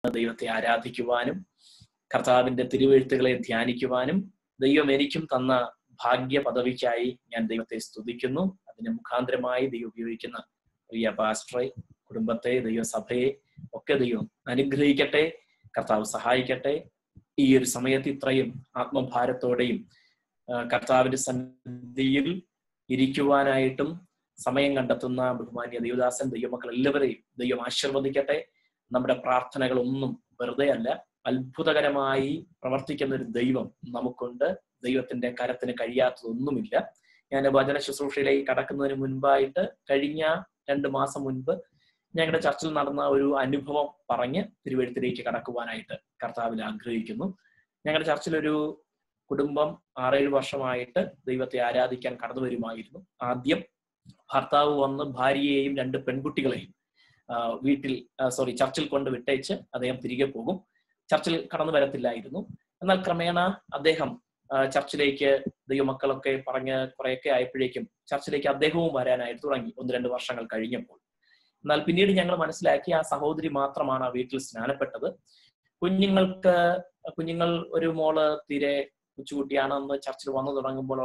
ദൈവത്തെ ആരാധിക്കുവാനും കർത്താവിന്റെ തിരുവെഴുത്തുകളെ ധ്യാനിക്കുവാനും ദൈവം എനിക്കും തന്ന ഭാഗ്യ പദവിക്കായി ഞാൻ ദൈവത്തെ സ്തുതിക്കുന്നു അതിന് മുഖാന്തരമായി ദൈവം ഉപയോഗിക്കുന്ന പ്രിയ പാസ്റ്ററെ കുടുംബത്തെ ദൈവസഭയെ ഒക്കെ ദൈവം അനുഗ്രഹിക്കട്ടെ കർത്താവ് സഹായിക്കട്ടെ ഈ ഒരു സമയത്ത് ഇത്രയും ആത്മഭാരത്തോടെയും കർത്താവിന്റെ സന്നിധിയിൽ ഇരിക്കുവാനായിട്ടും സമയം കണ്ടെത്തുന്ന ബഹുമാന്യ ദൈവദാസൻ ദൈവമക്കൾ എല്ലാവരെയും ദൈവം ആശീർവദിക്കട്ടെ നമ്മുടെ പ്രാർത്ഥനകളൊന്നും വെറുതെ അല്ല അത്ഭുതകരമായി പ്രവർത്തിക്കുന്ന ഒരു ദൈവം നമുക്കുണ്ട് ദൈവത്തിന്റെ കരത്തിന് കഴിയാത്തതൊന്നുമില്ല ഞാൻ വചന ശുശ്രൂഷയിലേക്ക് കടക്കുന്നതിന് മുൻപായിട്ട് കഴിഞ്ഞ രണ്ട് മാസം മുൻപ് ഞങ്ങളുടെ ചർച്ചിൽ നടന്ന ഒരു അനുഭവം പറഞ്ഞ് തിരുവഴുത്തിലേക്ക് കടക്കുവാനായിട്ട് കർത്താവിൽ ആഗ്രഹിക്കുന്നു ഞങ്ങളുടെ ചർച്ചിലൊരു കുടുംബം ആറേഴ് വർഷമായിട്ട് ദൈവത്തെ ആരാധിക്കാൻ കടന്നു വരുമായിരുന്നു ആദ്യം ഭർത്താവ് വന്ന് ഭാര്യയെയും രണ്ട് പെൺകുട്ടികളെയും വീട്ടിൽ സോറി ചർച്ചിൽ കൊണ്ട് വിട്ടയച്ച് അദ്ദേഹം തിരികെ പോകും ചർച്ചിൽ കടന്നു വരത്തില്ലായിരുന്നു എന്നാൽ ക്രമേണ അദ്ദേഹം ചർച്ചിലേക്ക് ദൈവമക്കളൊക്കെ പറഞ്ഞ് കുറെയൊക്കെ ആയപ്പോഴേക്കും ചർച്ചിലേക്ക് അദ്ദേഹവും വരാനായിട്ട് തുടങ്ങി ഒന്ന് രണ്ട് വർഷങ്ങൾ കഴിഞ്ഞപ്പോൾ എന്നാൽ പിന്നീട് ഞങ്ങൾ മനസ്സിലാക്കി ആ സഹോദരി മാത്രമാണ് ആ വീട്ടിൽ സ്നാനപ്പെട്ടത് കുഞ്ഞുങ്ങൾക്ക് കുഞ്ഞുങ്ങൾ ഒരു മോള് തീരെ കൊച്ചുകുട്ടിയാണെന്ന് ചർച്ചിൽ വന്നു തുടങ്ങുമ്പോൾ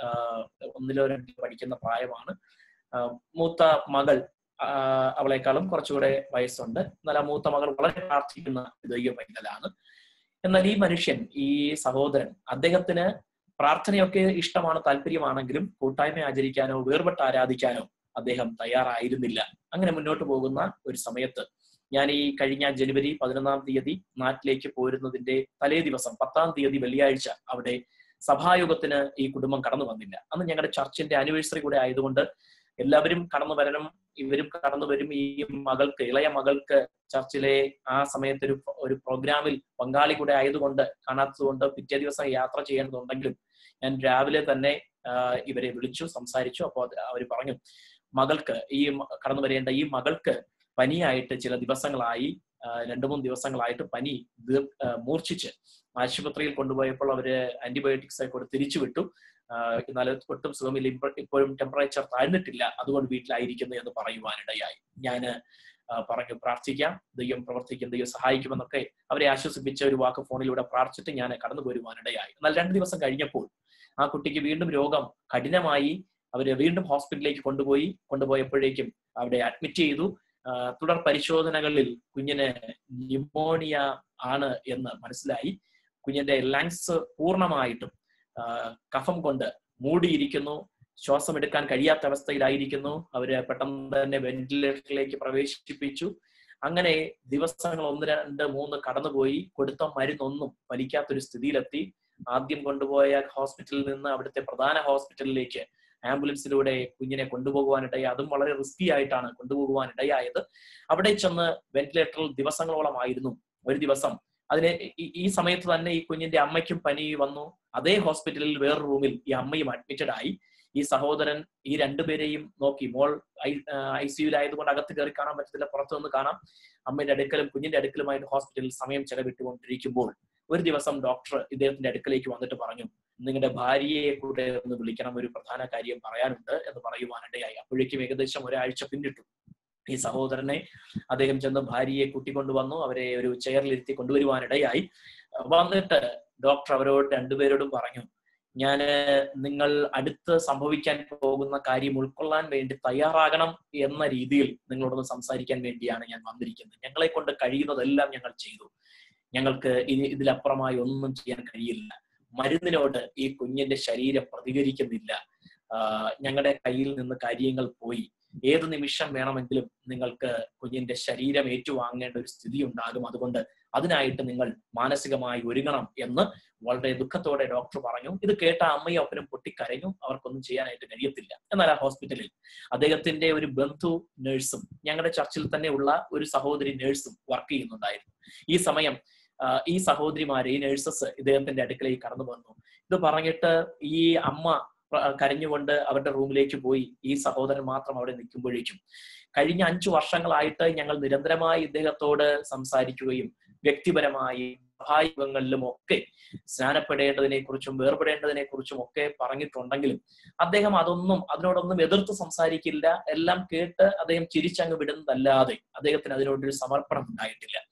ഒന്നിലോ രണ്ടിലോ പഠിക്കുന്ന പ്രായമാണ് മൂത്ത മകൾ അവളെക്കാളും കുറച്ചുകൂടെ വയസ്സുണ്ട് എന്നാൽ ആ മൂത്ത മകൾ വളരെ പ്രാർത്ഥിക്കുന്ന ദൈവ പൈതലാണ് എന്നാൽ ഈ മനുഷ്യൻ ഈ സഹോദരൻ അദ്ദേഹത്തിന് പ്രാർത്ഥനയൊക്കെ ഇഷ്ടമാണ് താല്പര്യമാണെങ്കിലും കൂട്ടായ്മ ആചരിക്കാനോ വേർപെട്ട് ആരാധിക്കാനോ അദ്ദേഹം തയ്യാറായിരുന്നില്ല അങ്ങനെ മുന്നോട്ട് പോകുന്ന ഒരു സമയത്ത് ഞാൻ ഈ കഴിഞ്ഞ ജനുവരി പതിനൊന്നാം തീയതി നാട്ടിലേക്ക് പോരുന്നതിന്റെ തലേ ദിവസം പത്താം തീയതി വെള്ളിയാഴ്ച അവിടെ സഭായോഗത്തിന് ഈ കുടുംബം കടന്നു വന്നില്ല അന്ന് ഞങ്ങളുടെ ചർച്ചിന്റെ ആനിവേഴ്സറി കൂടെ ആയതുകൊണ്ട് എല്ലാവരും കടന്നു വരണം ഇവരും കടന്നു വരും ഈ മകൾക്ക് ഇളയ മകൾക്ക് ചർച്ചിലെ ആ സമയത്ത് ഒരു ഒരു പ്രോഗ്രാമിൽ പങ്കാളി കൂടെ ആയതുകൊണ്ട് കാണാത്തതുകൊണ്ട് പിറ്റേ ദിവസം യാത്ര ചെയ്യേണ്ടതുണ്ടെങ്കിലും ഞാൻ രാവിലെ തന്നെ ഇവരെ വിളിച്ചു സംസാരിച്ചു അപ്പോൾ അവർ പറഞ്ഞു മകൾക്ക് ഈ കടന്നു വരേണ്ട ഈ മകൾക്ക് പനിയായിട്ട് ചില ദിവസങ്ങളായി രണ്ടു മൂന്ന് ദിവസങ്ങളായിട്ട് പനി മൂർച്ഛിച്ച് ആശുപത്രിയിൽ കൊണ്ടുപോയപ്പോൾ അവര് ആന്റിബയോട്ടിക്സ് ഒക്കെ കൊടുത്ത് തിരിച്ചു വിട്ടു എന്നാൽ ഒട്ടും സുഖമില്ല ഇപ്പോഴും ടെമ്പറേച്ചർ താഴ്ന്നിട്ടില്ല അതുകൊണ്ട് വീട്ടിലായിരിക്കുന്നു എന്ന് പറയുവാനിടയായി ഞാന് പറഞ്ഞു പ്രാർത്ഥിക്കാം ദൈവം പ്രവർത്തിക്കും ദൈവം സഹായിക്കുമെന്നൊക്കെ അവരെ ആശ്വസിപ്പിച്ച ഒരു വാക്ക് ഫോണിലൂടെ പ്രാർത്ഥിച്ചിട്ട് ഞാൻ കടന്നു പോരുവാനിടയായി എന്നാൽ രണ്ട് ദിവസം കഴിഞ്ഞപ്പോൾ ആ കുട്ടിക്ക് വീണ്ടും രോഗം കഠിനമായി അവര് വീണ്ടും ഹോസ്പിറ്റലിലേക്ക് കൊണ്ടുപോയി കൊണ്ടുപോയപ്പോഴേക്കും അവിടെ അഡ്മിറ്റ് ചെയ്തു തുടർ പരിശോധനകളിൽ കുഞ്ഞിന് ന്യൂമോണിയ ആണ് എന്ന് മനസ്സിലായി കുഞ്ഞിന്റെ ലങ്സ് പൂർണ്ണമായിട്ടും കഫം കൊണ്ട് മൂടിയിരിക്കുന്നു ശ്വാസം എടുക്കാൻ കഴിയാത്ത അവസ്ഥയിലായിരിക്കുന്നു അവര് പെട്ടെന്ന് തന്നെ വെന്റിലേറ്ററിലേക്ക് പ്രവേശിപ്പിച്ചു അങ്ങനെ ദിവസങ്ങൾ ഒന്ന് രണ്ട് മൂന്ന് കടന്നുപോയി കൊടുത്ത മരുന്നൊന്നും വലിക്കാത്തൊരു സ്ഥിതിയിലെത്തി ആദ്യം കൊണ്ടുപോയ ഹോസ്പിറ്റലിൽ നിന്ന് അവിടുത്തെ പ്രധാന ഹോസ്പിറ്റലിലേക്ക് ആംബുലൻസിലൂടെ കുഞ്ഞിനെ കൊണ്ടുപോകുവാനിടയായി അതും വളരെ റിസ്കി ആയിട്ടാണ് കൊണ്ടുപോകുവാനിടയായത് അവിടെ ചെന്ന് വെന്റിലേറ്ററിൽ ദിവസങ്ങളോളമായിരുന്നു ഒരു ദിവസം അതിന് ഈ സമയത്ത് തന്നെ ഈ കുഞ്ഞിന്റെ അമ്മയ്ക്കും പനി വന്നു അതേ ഹോസ്പിറ്റലിൽ വേറെ റൂമിൽ ഈ അമ്മയും അഡ്മിറ്റഡ് ആയി ഈ സഹോദരൻ ഈ രണ്ടുപേരെയും നോക്കി മോൾ ഐ ഐ സിയുലായതുകൊണ്ട് അകത്ത് കയറി കാണാൻ പറ്റത്തില്ല പുറത്തു നിന്ന് കാണാം അമ്മയുടെ അടുക്കലും കുഞ്ഞിന്റെ അടുക്കലുമായിട്ട് ഹോസ്പിറ്റലിൽ സമയം ചെലവിട്ടുകൊണ്ടിരിക്കുമ്പോൾ ഒരു ദിവസം ഡോക്ടർ ഇദ്ദേഹത്തിന്റെ അടുക്കലേക്ക് വന്നിട്ട് പറഞ്ഞു നിങ്ങളുടെ ഭാര്യയെ കൂടെ ഒന്ന് വിളിക്കണം ഒരു പ്രധാന കാര്യം പറയാനുണ്ട് എന്ന് പറയുവാനിടയായി അപ്പോഴേക്കും ഏകദേശം ഒരാഴ്ച പിന്നിട്ടു ഈ സഹോദരനെ അദ്ദേഹം ചെന്ന് ഭാര്യയെ കൂട്ടിക്കൊണ്ടുവന്നു അവരെ ഒരു ചെയറിലിരുത്തി കൊണ്ടുവരുവാനിടയായി വന്നിട്ട് ഡോക്ടർ അവരോട് രണ്ടുപേരോടും പറഞ്ഞു ഞാൻ നിങ്ങൾ അടുത്ത് സംഭവിക്കാൻ പോകുന്ന കാര്യം ഉൾക്കൊള്ളാൻ വേണ്ടി തയ്യാറാകണം എന്ന രീതിയിൽ നിങ്ങളോടൊന്ന് സംസാരിക്കാൻ വേണ്ടിയാണ് ഞാൻ വന്നിരിക്കുന്നത് ഞങ്ങളെ കൊണ്ട് കഴിയുന്നതെല്ലാം ഞങ്ങൾ ചെയ്തു ഞങ്ങൾക്ക് ഇനി ഇതിലപ്പുറമായി ഒന്നും ചെയ്യാൻ കഴിയില്ല മരുന്നിനോട് ഈ കുഞ്ഞിന്റെ ശരീരം പ്രതികരിക്കുന്നില്ല ഞങ്ങളുടെ കയ്യിൽ നിന്ന് കാര്യങ്ങൾ പോയി ഏത് നിമിഷം വേണമെങ്കിലും നിങ്ങൾക്ക് കുഞ്ഞിന്റെ ശരീരം ഏറ്റുവാങ്ങേണ്ട ഒരു സ്ഥിതി ഉണ്ടാകും അതുകൊണ്ട് അതിനായിട്ട് നിങ്ങൾ മാനസികമായി ഒരുങ്ങണം എന്ന് വളരെ ദുഃഖത്തോടെ ഡോക്ടർ പറഞ്ഞു ഇത് കേട്ട അമ്മയും അപ്പനും പൊട്ടിക്കരഞ്ഞു അവർക്കൊന്നും ചെയ്യാനായിട്ട് കഴിയത്തില്ല എന്നാൽ ആ ഹോസ്പിറ്റലിൽ അദ്ദേഹത്തിന്റെ ഒരു ബന്ധു നഴ്സും ഞങ്ങളുടെ ചർച്ചിൽ തന്നെ ഉള്ള ഒരു സഹോദരി നഴ്സും വർക്ക് ചെയ്യുന്നുണ്ടായിരുന്നു ഈ സമയം ഈ സഹോദരിമാരെ ഈ നഴ്സസ് ഇദ്ദേഹത്തിന്റെ അടുക്കളയിൽ കടന്നു വന്നു ഇത് പറഞ്ഞിട്ട് ഈ അമ്മ കരഞ്ഞുകൊണ്ട് അവരുടെ റൂമിലേക്ക് പോയി ഈ സഹോദരൻ മാത്രം അവിടെ നിൽക്കുമ്പോഴേക്കും കഴിഞ്ഞ അഞ്ചു വർഷങ്ങളായിട്ട് ഞങ്ങൾ നിരന്തരമായി ഇദ്ദേഹത്തോട് സംസാരിക്കുകയും വ്യക്തിപരമായി സഭായുഗങ്ങളിലും ഒക്കെ സ്നാനപ്പെടേണ്ടതിനെ കുറിച്ചും വേർപെടേണ്ടതിനെ കുറിച്ചും ഒക്കെ പറഞ്ഞിട്ടുണ്ടെങ്കിലും അദ്ദേഹം അതൊന്നും അതിനോടൊന്നും എതിർത്ത് സംസാരിക്കില്ല എല്ലാം കേട്ട് അദ്ദേഹം ചിരിച്ചങ്ങ് വിടുന്നതല്ലാതെ അദ്ദേഹത്തിന് അതിനോടൊരു സമർപ്പണം ഉണ്ടായിട്ടില്ല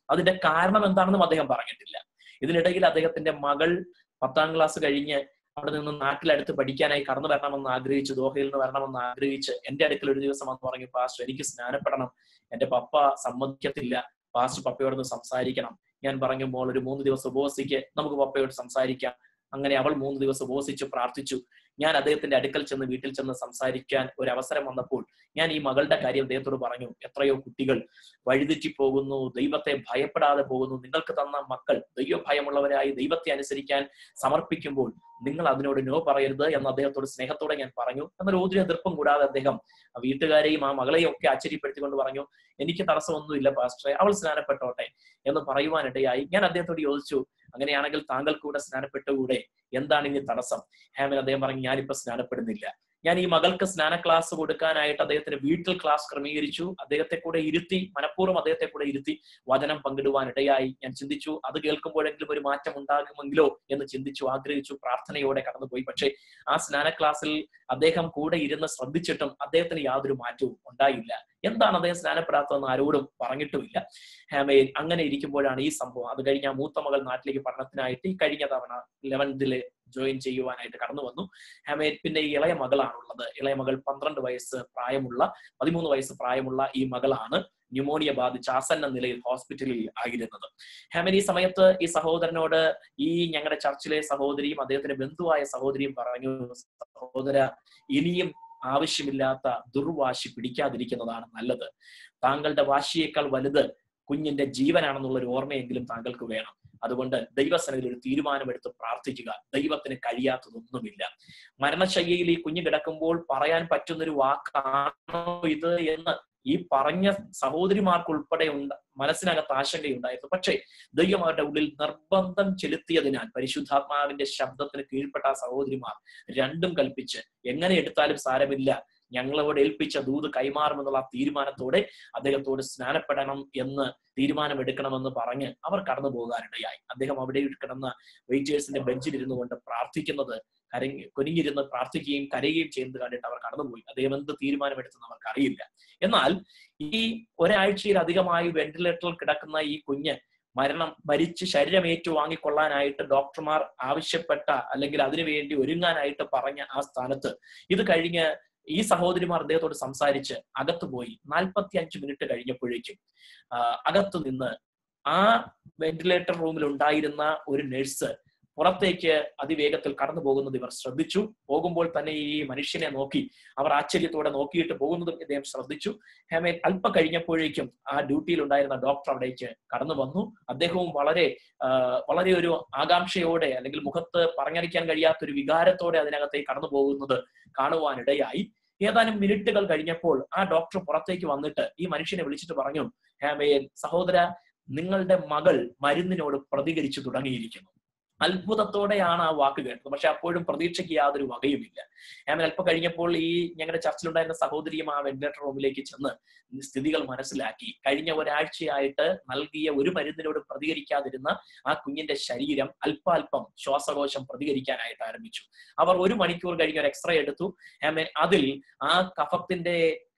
അതിന്റെ കാരണം എന്താണെന്നും അദ്ദേഹം പറഞ്ഞിട്ടില്ല ഇതിനിടയിൽ അദ്ദേഹത്തിന്റെ മകൾ പത്താം ക്ലാസ് കഴിഞ്ഞ് അവിടെ നിന്ന് നാട്ടിലടുത്ത് പഠിക്കാനായി കടന്നു വരണമെന്ന് ആഗ്രഹിച്ചു ദോഹയിൽ നിന്ന് വരണമെന്ന് ആഗ്രഹിച്ച് എന്റെ അടുക്കൽ ഒരു ദിവസം വന്ന് പറഞ്ഞു പാസ്റ്റർ എനിക്ക് സ്നാനപ്പെടണം എന്റെ പപ്പ സമ്മതിക്കത്തില്ല പാസ്റ്റർ പപ്പയോടൊന്ന് സംസാരിക്കണം ഞാൻ പറഞ്ഞു മോൾ ഒരു മൂന്ന് ദിവസം ഉപവസിക്ക് നമുക്ക് പപ്പയോട് സംസാരിക്കാം അങ്ങനെ അവൾ മൂന്ന് ദിവസം ഉപവസിച്ചു പ്രാർത്ഥിച്ചു ഞാൻ അദ്ദേഹത്തിന്റെ അടുക്കൽ ചെന്ന് വീട്ടിൽ ചെന്ന് സംസാരിക്കാൻ ഒരു അവസരം വന്നപ്പോൾ ഞാൻ ഈ മകളുടെ കാര്യം അദ്ദേഹത്തോട് പറഞ്ഞു എത്രയോ കുട്ടികൾ വഴിതെറ്റി പോകുന്നു ദൈവത്തെ ഭയപ്പെടാതെ പോകുന്നു നിങ്ങൾക്ക് തന്ന മക്കൾ ദൈവഭയമുള്ളവരായി ദൈവത്തെ അനുസരിക്കാൻ സമർപ്പിക്കുമ്പോൾ നിങ്ങൾ അതിനോട് നോ പറയരുത് എന്ന് അദ്ദേഹത്തോട് സ്നേഹത്തോടെ ഞാൻ പറഞ്ഞു എന്നാൽ ഊതിരി എതിർപ്പും കൂടാതെ അദ്ദേഹം ആ വീട്ടുകാരെയും ആ മകളെയും ഒക്കെ ആശ്ചര്യപ്പെടുത്തിക്കൊണ്ട് പറഞ്ഞു എനിക്ക് തടസ്സമൊന്നുമില്ല പാസ്റ്ററെ അവൾ സ്നാനപ്പെട്ടോട്ടെ എന്ന് പറയുവാനിടയായി ഞാൻ അദ്ദേഹത്തോട് ചോദിച്ചു അങ്ങനെയാണെങ്കിൽ താങ്കൾ കൂടെ സ്നാനപ്പെട്ടുകൂടെ എന്താണ് ഇനി തടസ്സം ഹാമൻ അദ്ദേഹം പറഞ്ഞു ഞാനിപ്പോ സ്നാനപ്പെടുന്നില്ല ഞാൻ ഈ മകൾക്ക് സ്നാന ക്ലാസ് കൊടുക്കാനായിട്ട് അദ്ദേഹത്തിന്റെ വീട്ടിൽ ക്ലാസ് ക്രമീകരിച്ചു അദ്ദേഹത്തെ കൂടെ ഇരുത്തി മനഃപൂർവ്വം അദ്ദേഹത്തെ കൂടെ ഇരുത്തി വചനം പങ്കിടുവാനിടയായി ഞാൻ ചിന്തിച്ചു അത് കേൾക്കുമ്പോഴെങ്കിലും ഒരു മാറ്റം ഉണ്ടാകുമെങ്കിലോ എന്ന് ചിന്തിച്ചു ആഗ്രഹിച്ചു പ്രാർത്ഥനയോടെ കടന്നുപോയി പക്ഷേ ആ സ്നാന ക്ലാസ്സിൽ അദ്ദേഹം കൂടെ ഇരുന്ന് ശ്രദ്ധിച്ചിട്ടും അദ്ദേഹത്തിന് യാതൊരു മാറ്റവും ഉണ്ടായില്ല എന്താണ് അദ്ദേഹം സ്നാനപ്പെടാത്തതെന്ന് ആരോടും പറഞ്ഞിട്ടുമില്ല ഹാമയിൽ അങ്ങനെ ഇരിക്കുമ്പോഴാണ് ഈ സംഭവം അത് കഴിഞ്ഞ ആ മൂത്ത മകൾ നാട്ടിലേക്ക് പഠനത്തിനായിട്ട് ഈ കഴിഞ്ഞ തവണ ലെവൻത്തില് ജോയിൻ ചെയ്യുവാനായിട്ട് കടന്നു വന്നു ഹാമയിൽ പിന്നെ ഈ ഇളയ മകളാണുള്ളത് ഇളയ മകൾ പന്ത്രണ്ട് വയസ്സ് പ്രായമുള്ള പതിമൂന്ന് വയസ്സ് പ്രായമുള്ള ഈ മകളാണ് ന്യൂമോണിയ ബാധിച്ച് ആസന്ന നിലയിൽ ഹോസ്പിറ്റലിൽ ആയിരുന്നത് ഹാമൻ ഈ സമയത്ത് ഈ സഹോദരനോട് ഈ ഞങ്ങളുടെ ചർച്ചിലെ സഹോദരിയും അദ്ദേഹത്തിന്റെ ബന്ധുവായ സഹോദരിയും പറഞ്ഞു സഹോദര ഇനിയും ആവശ്യമില്ലാത്ത ദുർവാശി പിടിക്കാതിരിക്കുന്നതാണ് നല്ലത് താങ്കളുടെ വാശിയേക്കാൾ വലുത് കുഞ്ഞിന്റെ ജീവനാണെന്നുള്ള ഒരു ഓർമ്മയെങ്കിലും താങ്കൾക്ക് വേണം അതുകൊണ്ട് ദൈവസനയിൽ ഒരു തീരുമാനമെടുത്ത് പ്രാർത്ഥിക്കുക ദൈവത്തിന് കഴിയാത്തതൊന്നുമില്ല മരണശയ്യയിൽ ഈ കുഞ്ഞ് കിടക്കുമ്പോൾ പറയാൻ പറ്റുന്നൊരു വാക്കാണോ ഇത് എന്ന് ഈ പറഞ്ഞ സഹോദരിമാർക്ക് ഉൾപ്പെടെ ഉണ്ട് മനസ്സിനകത്ത് ആശങ്കയുണ്ടായിരുന്നു പക്ഷേ ദൈവം അവരുടെ ഉള്ളിൽ നിർബന്ധം ചെലുത്തിയതിനാൽ പരിശുദ്ധാത്മാവിന്റെ ശബ്ദത്തിന് കീഴ്പ്പെട്ട ആ സഹോദരിമാർ രണ്ടും കൽപ്പിച്ച് എങ്ങനെ എടുത്താലും സാരമില്ല ഞങ്ങളോട് ഏൽപ്പിച്ച ദൂത് കൈമാറുമെന്നുള്ള ആ തീരുമാനത്തോടെ അദ്ദേഹത്തോട് സ്നാനപ്പെടണം എന്ന് തീരുമാനമെടുക്കണമെന്ന് പറഞ്ഞ് അവർ കടന്നു പോകാനിടയായി അദ്ദേഹം അവിടെ കിടന്ന വെയിറ്റേഴ്സിന്റെ ബെഞ്ചിൽ ഇരുന്നു കൊണ്ട് പ്രാർത്ഥിക്കുന്നത് കരങ്ങി കുനിഞ്ഞിരുന്ന് പ്രാർത്ഥിക്കുകയും കരയുകയും ചെയ്യുന്നത് കണ്ടിട്ട് അവർ കടന്നുപോയി അദ്ദേഹം എന്ത് തീരുമാനമെടുത്തെന്ന് അവർക്ക് അറിയില്ല എന്നാൽ ഈ ഒരാഴ്ചയിലധികമായി വെന്റിലേറ്ററിൽ കിടക്കുന്ന ഈ കുഞ്ഞ് മരണം മരിച്ച് ശരീരം ഏറ്റുവാങ്ങിക്കൊള്ളാനായിട്ട് ഡോക്ടർമാർ ആവശ്യപ്പെട്ട അല്ലെങ്കിൽ അതിനുവേണ്ടി ഒരുങ്ങാനായിട്ട് പറഞ്ഞ ആ സ്ഥാനത്ത് ഇത് കഴിഞ്ഞ് ഈ സഹോദരിമാർ അദ്ദേഹത്തോട് സംസാരിച്ച് അകത്ത് പോയി നാൽപ്പത്തി അഞ്ച് മിനിറ്റ് കഴിഞ്ഞപ്പോഴേക്കും അകത്തു നിന്ന് ആ വെന്റിലേറ്റർ റൂമിൽ ഉണ്ടായിരുന്ന ഒരു നഴ്സ് പുറത്തേക്ക് അതിവേഗത്തിൽ കടന്നു പോകുന്നത് ഇവർ ശ്രദ്ധിച്ചു പോകുമ്പോൾ തന്നെ ഈ മനുഷ്യനെ നോക്കി അവർ ആശ്ചര്യത്തോടെ നോക്കിയിട്ട് പോകുന്നതും ഇദ്ദേഹം ശ്രദ്ധിച്ചു ഹേമേൻ അല്പ കഴിഞ്ഞപ്പോഴേക്കും ആ ഡ്യൂട്ടിയിൽ ഉണ്ടായിരുന്ന ഡോക്ടർ അവിടേക്ക് കടന്നു വന്നു അദ്ദേഹവും വളരെ വളരെ ഒരു ആകാംക്ഷയോടെ അല്ലെങ്കിൽ മുഖത്ത് പറഞ്ഞറിയിക്കാൻ കഴിയാത്ത ഒരു വികാരത്തോടെ അതിനകത്തേക്ക് കടന്നു പോകുന്നത് കാണുവാനിടയായി ഏതാനും മിനിറ്റുകൾ കഴിഞ്ഞപ്പോൾ ആ ഡോക്ടർ പുറത്തേക്ക് വന്നിട്ട് ഈ മനുഷ്യനെ വിളിച്ചിട്ട് പറഞ്ഞു ഹേമയൻ സഹോദര നിങ്ങളുടെ മകൾ മരുന്നിനോട് പ്രതികരിച്ചു തുടങ്ങിയിരിക്കുന്നു അത്ഭുതത്തോടെയാണ് ആ വാക്ക് കേട്ടത് പക്ഷെ അപ്പോഴും പ്രതീക്ഷയ്ക്ക് യാതൊരു വകയുമില്ല ഞാൻ അല്പം കഴിഞ്ഞപ്പോൾ ഈ ഞങ്ങളുടെ ചർച്ചിലുണ്ടായിരുന്ന സഹോദരിയും ആ വെന്റിലേറ്റർ റൂമിലേക്ക് ചെന്ന് സ്ഥിതികൾ മനസ്സിലാക്കി കഴിഞ്ഞ ഒരാഴ്ചയായിട്ട് നൽകിയ ഒരു മരുന്നിനോട് പ്രതികരിക്കാതിരുന്ന ആ കുഞ്ഞിന്റെ ശരീരം അല്പാൽപം ശ്വാസകോശം പ്രതികരിക്കാനായിട്ട് ആരംഭിച്ചു അവർ ഒരു മണിക്കൂർ കഴിഞ്ഞ് ഒരു എക്സ്റേ എടുത്തു അതിൽ ആ കഫത്തിന്റെ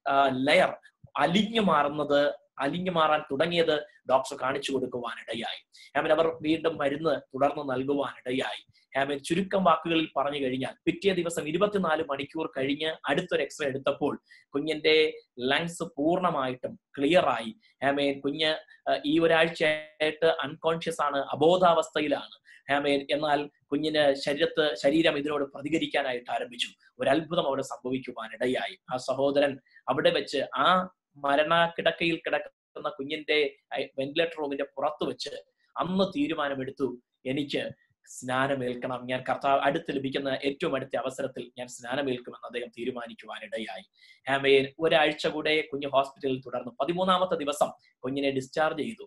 ലെയർ അലിഞ്ഞു മാറുന്നത് അലിഞ്ഞു മാറാൻ തുടങ്ങിയത് ഡോക്ടർ കാണിച്ചു കൊടുക്കുവാനിടയായി ഹാമൻ അവർ വീണ്ടും മരുന്ന് തുടർന്ന് നൽകുവാനിടയായി ഹാമൻ ചുരുക്കം വാക്കുകളിൽ പറഞ്ഞു കഴിഞ്ഞാൽ പിറ്റേ ദിവസം ഇരുപത്തിനാല് മണിക്കൂർ കഴിഞ്ഞ് അടുത്തൊരു എക്സ്റേ എടുത്തപ്പോൾ കുഞ്ഞിന്റെ ലങ്സ് പൂർണ്ണമായിട്ടും ക്ലിയർ ആയി ഹാമേൻ കുഞ്ഞ് ഈ ഒരാഴ്ചയായിട്ട് അൺകോൺഷ്യസ് ആണ് അബോധാവസ്ഥയിലാണ് ഹാമേൻ എന്നാൽ കുഞ്ഞിന് ശരീരത്ത് ശരീരം ഇതിനോട് പ്രതികരിക്കാനായിട്ട് ആരംഭിച്ചു ഒരു അത്ഭുതം അവിടെ സംഭവിക്കുവാനിടയായി ആ സഹോദരൻ അവിടെ വെച്ച് ആ മരണക്കിടക്കയിൽ കിടക്കുന്ന കുഞ്ഞിന്റെ വെന്റിലേറ്റർ റൂമിന്റെ പുറത്ത് വെച്ച് അന്ന് തീരുമാനമെടുത്തു എനിക്ക് സ്നാനമേൽക്കണം ഞാൻ കർത്താവ് അടുത്ത് ലഭിക്കുന്ന ഏറ്റവും അടുത്ത അവസരത്തിൽ ഞാൻ സ്നാനമേൽക്കുമെന്ന് അദ്ദേഹം തീരുമാനിക്കുവാനിടയായി ഹാമയിൽ ഒരാഴ്ച കൂടെ കുഞ്ഞ് ഹോസ്പിറ്റലിൽ തുടർന്നു പതിമൂന്നാമത്തെ ദിവസം കുഞ്ഞിനെ ഡിസ്ചാർജ് ചെയ്തു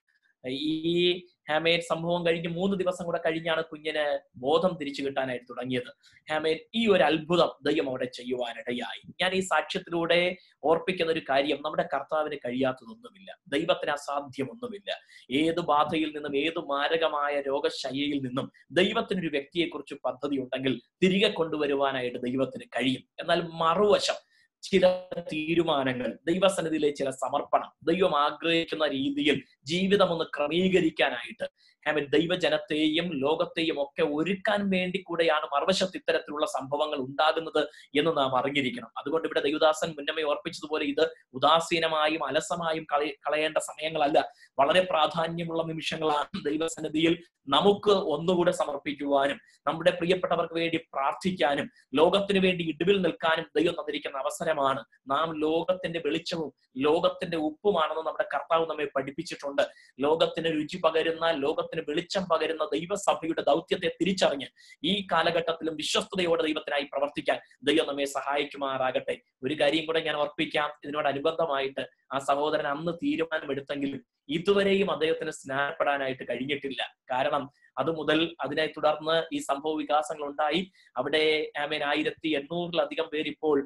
ഈ ഹാമേൻ സംഭവം കഴിഞ്ഞ് മൂന്ന് ദിവസം കൂടെ കഴിഞ്ഞാണ് കുഞ്ഞിന് ബോധം തിരിച്ചു കിട്ടാനായിട്ട് തുടങ്ങിയത് ഹാമേൻ ഈ ഒരു അത്ഭുതം ദൈവം അവിടെ ചെയ്യുവാനിടയായി ഞാൻ ഈ സാക്ഷ്യത്തിലൂടെ ഓർപ്പിക്കുന്ന ഒരു കാര്യം നമ്മുടെ കർത്താവിന് കഴിയാത്തതൊന്നുമില്ല ദൈവത്തിന് അസാധ്യമൊന്നുമില്ല ഏത് ബാധയിൽ നിന്നും ഏത് മാരകമായ രോഗശയ്യയിൽ നിന്നും ദൈവത്തിനൊരു വ്യക്തിയെക്കുറിച്ച് പദ്ധതി ഉണ്ടെങ്കിൽ തിരികെ കൊണ്ടുവരുവാനായിട്ട് ദൈവത്തിന് കഴിയും എന്നാൽ മറുവശം ചില തീരുമാനങ്ങൾ ദൈവസന്നിധിയിലെ ചില സമർപ്പണം ദൈവം ആഗ്രഹിക്കുന്ന രീതിയിൽ ജീവിതം ഒന്ന് ക്രമീകരിക്കാനായിട്ട് ഹാമൻ ദൈവജനത്തെയും ലോകത്തെയും ഒക്കെ ഒരുക്കാൻ വേണ്ടി കൂടെയാണ് മറുവശത്ത് ഇത്തരത്തിലുള്ള സംഭവങ്ങൾ ഉണ്ടാകുന്നത് എന്ന് നാം അറിഞ്ഞിരിക്കണം അതുകൊണ്ട് ഇവിടെ ദൈവദാസൻ മുന്നമേ ഓർപ്പിച്ചതുപോലെ ഇത് ഉദാസീനമായും അലസമായും കളയ കളയേണ്ട സമയങ്ങളല്ല വളരെ പ്രാധാന്യമുള്ള നിമിഷങ്ങളാണ് ദൈവസന്നിധിയിൽ നമുക്ക് ഒന്നുകൂടെ സമർപ്പിക്കുവാനും നമ്മുടെ പ്രിയപ്പെട്ടവർക്ക് വേണ്ടി പ്രാർത്ഥിക്കാനും ലോകത്തിന് വേണ്ടി ഇടിവിൽ നിൽക്കാനും ദൈവം തന്നിരിക്കുന്ന അവസരമാണ് നാം ലോകത്തിന്റെ വെളിച്ചവും ലോകത്തിന്റെ ഉപ്പുമാണെന്ന് നമ്മുടെ കർത്താവ് നമ്മെ പഠിപ്പിച്ചിട്ടുണ്ട് ലോകത്തിന് രുചി പകരുന്ന ലോകത്തിന് വെളിച്ചം പകരുന്ന ദൈവസഭയുടെ ദൗത്യത്തെ തിരിച്ചറിഞ്ഞ് ഈ കാലഘട്ടത്തിലും വിശ്വസ്തയോടെ ദൈവത്തിനായി പ്രവർത്തിക്കാൻ ദൈവം നമ്മെ സഹായിക്കുമാറാകട്ടെ ഒരു കാര്യം കൂടെ ഞാൻ ഓർപ്പിക്കാം ഇതിനോടനുബന്ധമായിട്ട് ആ സഹോദരൻ അന്ന് തീരുമാനമെടുത്തെങ്കിലും ഇതുവരെയും അദ്ദേഹത്തിന് സ്നാനപ്പെടാനായിട്ട് കഴിഞ്ഞിട്ടില്ല കാരണം അത് മുതൽ അതിനെ തുടർന്ന് ഈ സംഭവ വികാസങ്ങൾ ഉണ്ടായി അവിടെ ആമേൻ ആയിരത്തി എണ്ണൂറിലധികം പേര് ഇപ്പോൾ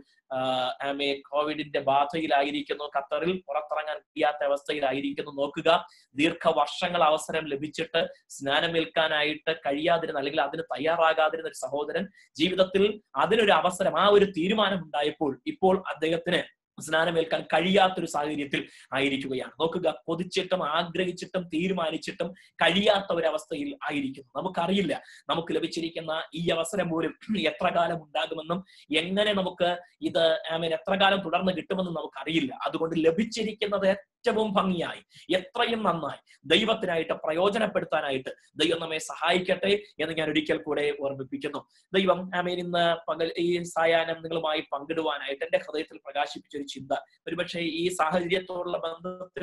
ആമേ കോവിഡിന്റെ ബാധയിലായിരിക്കുന്നു ഖത്തറിൽ പുറത്തിറങ്ങാൻ കഴിയാത്ത അവസ്ഥയിലായിരിക്കുന്നു നോക്കുക ദീർഘവർഷങ്ങൾ അവസരം ലഭിച്ചിട്ട് സ്നാനമേൽക്കാനായിട്ട് കഴിയാതിരുന്ന അല്ലെങ്കിൽ അതിന് തയ്യാറാകാതിരുന്ന ഒരു സഹോദരൻ ജീവിതത്തിൽ അതിനൊരു അവസരം ആ ഒരു തീരുമാനം ഉണ്ടായപ്പോൾ ഇപ്പോൾ അദ്ദേഹത്തിന് സ്നാനമേൽക്കാൻ കഴിയാത്തൊരു സാഹചര്യത്തിൽ ആയിരിക്കുകയാണ് നോക്കുക കൊതിച്ചിട്ടും ആഗ്രഹിച്ചിട്ടും തീരുമാനിച്ചിട്ടും കഴിയാത്ത ഒരവസ്ഥയിൽ ആയിരിക്കുന്നു നമുക്കറിയില്ല നമുക്ക് ലഭിച്ചിരിക്കുന്ന ഈ അവസരം പോലും എത്ര കാലം ഉണ്ടാകുമെന്നും എങ്ങനെ നമുക്ക് ഇത് ആമീൻ എത്ര കാലം തുടർന്ന് കിട്ടുമെന്നും നമുക്കറിയില്ല അതുകൊണ്ട് ലഭിച്ചിരിക്കുന്നത് ഏറ്റവും ഭംഗിയായി എത്രയും നന്നായി ദൈവത്തിനായിട്ട് പ്രയോജനപ്പെടുത്താനായിട്ട് ദൈവം നമ്മെ സഹായിക്കട്ടെ എന്ന് ഞാൻ ഒരിക്കൽ കൂടെ ഓർമ്മിപ്പിക്കുന്നു ദൈവം ആമീൻ ഇന്ന് പകൽ ഈ സായാഹ്നം നിങ്ങളുമായി പങ്കിടുവാനായിട്ട് എന്റെ ഹൃദയത്തിൽ പ്രകാശിപ്പിച്ച ഒരു ചിന്ത ഒരുപക്ഷെ ഈ സാഹചര്യത്തോടുള്ള ബന്ധത്തിൽ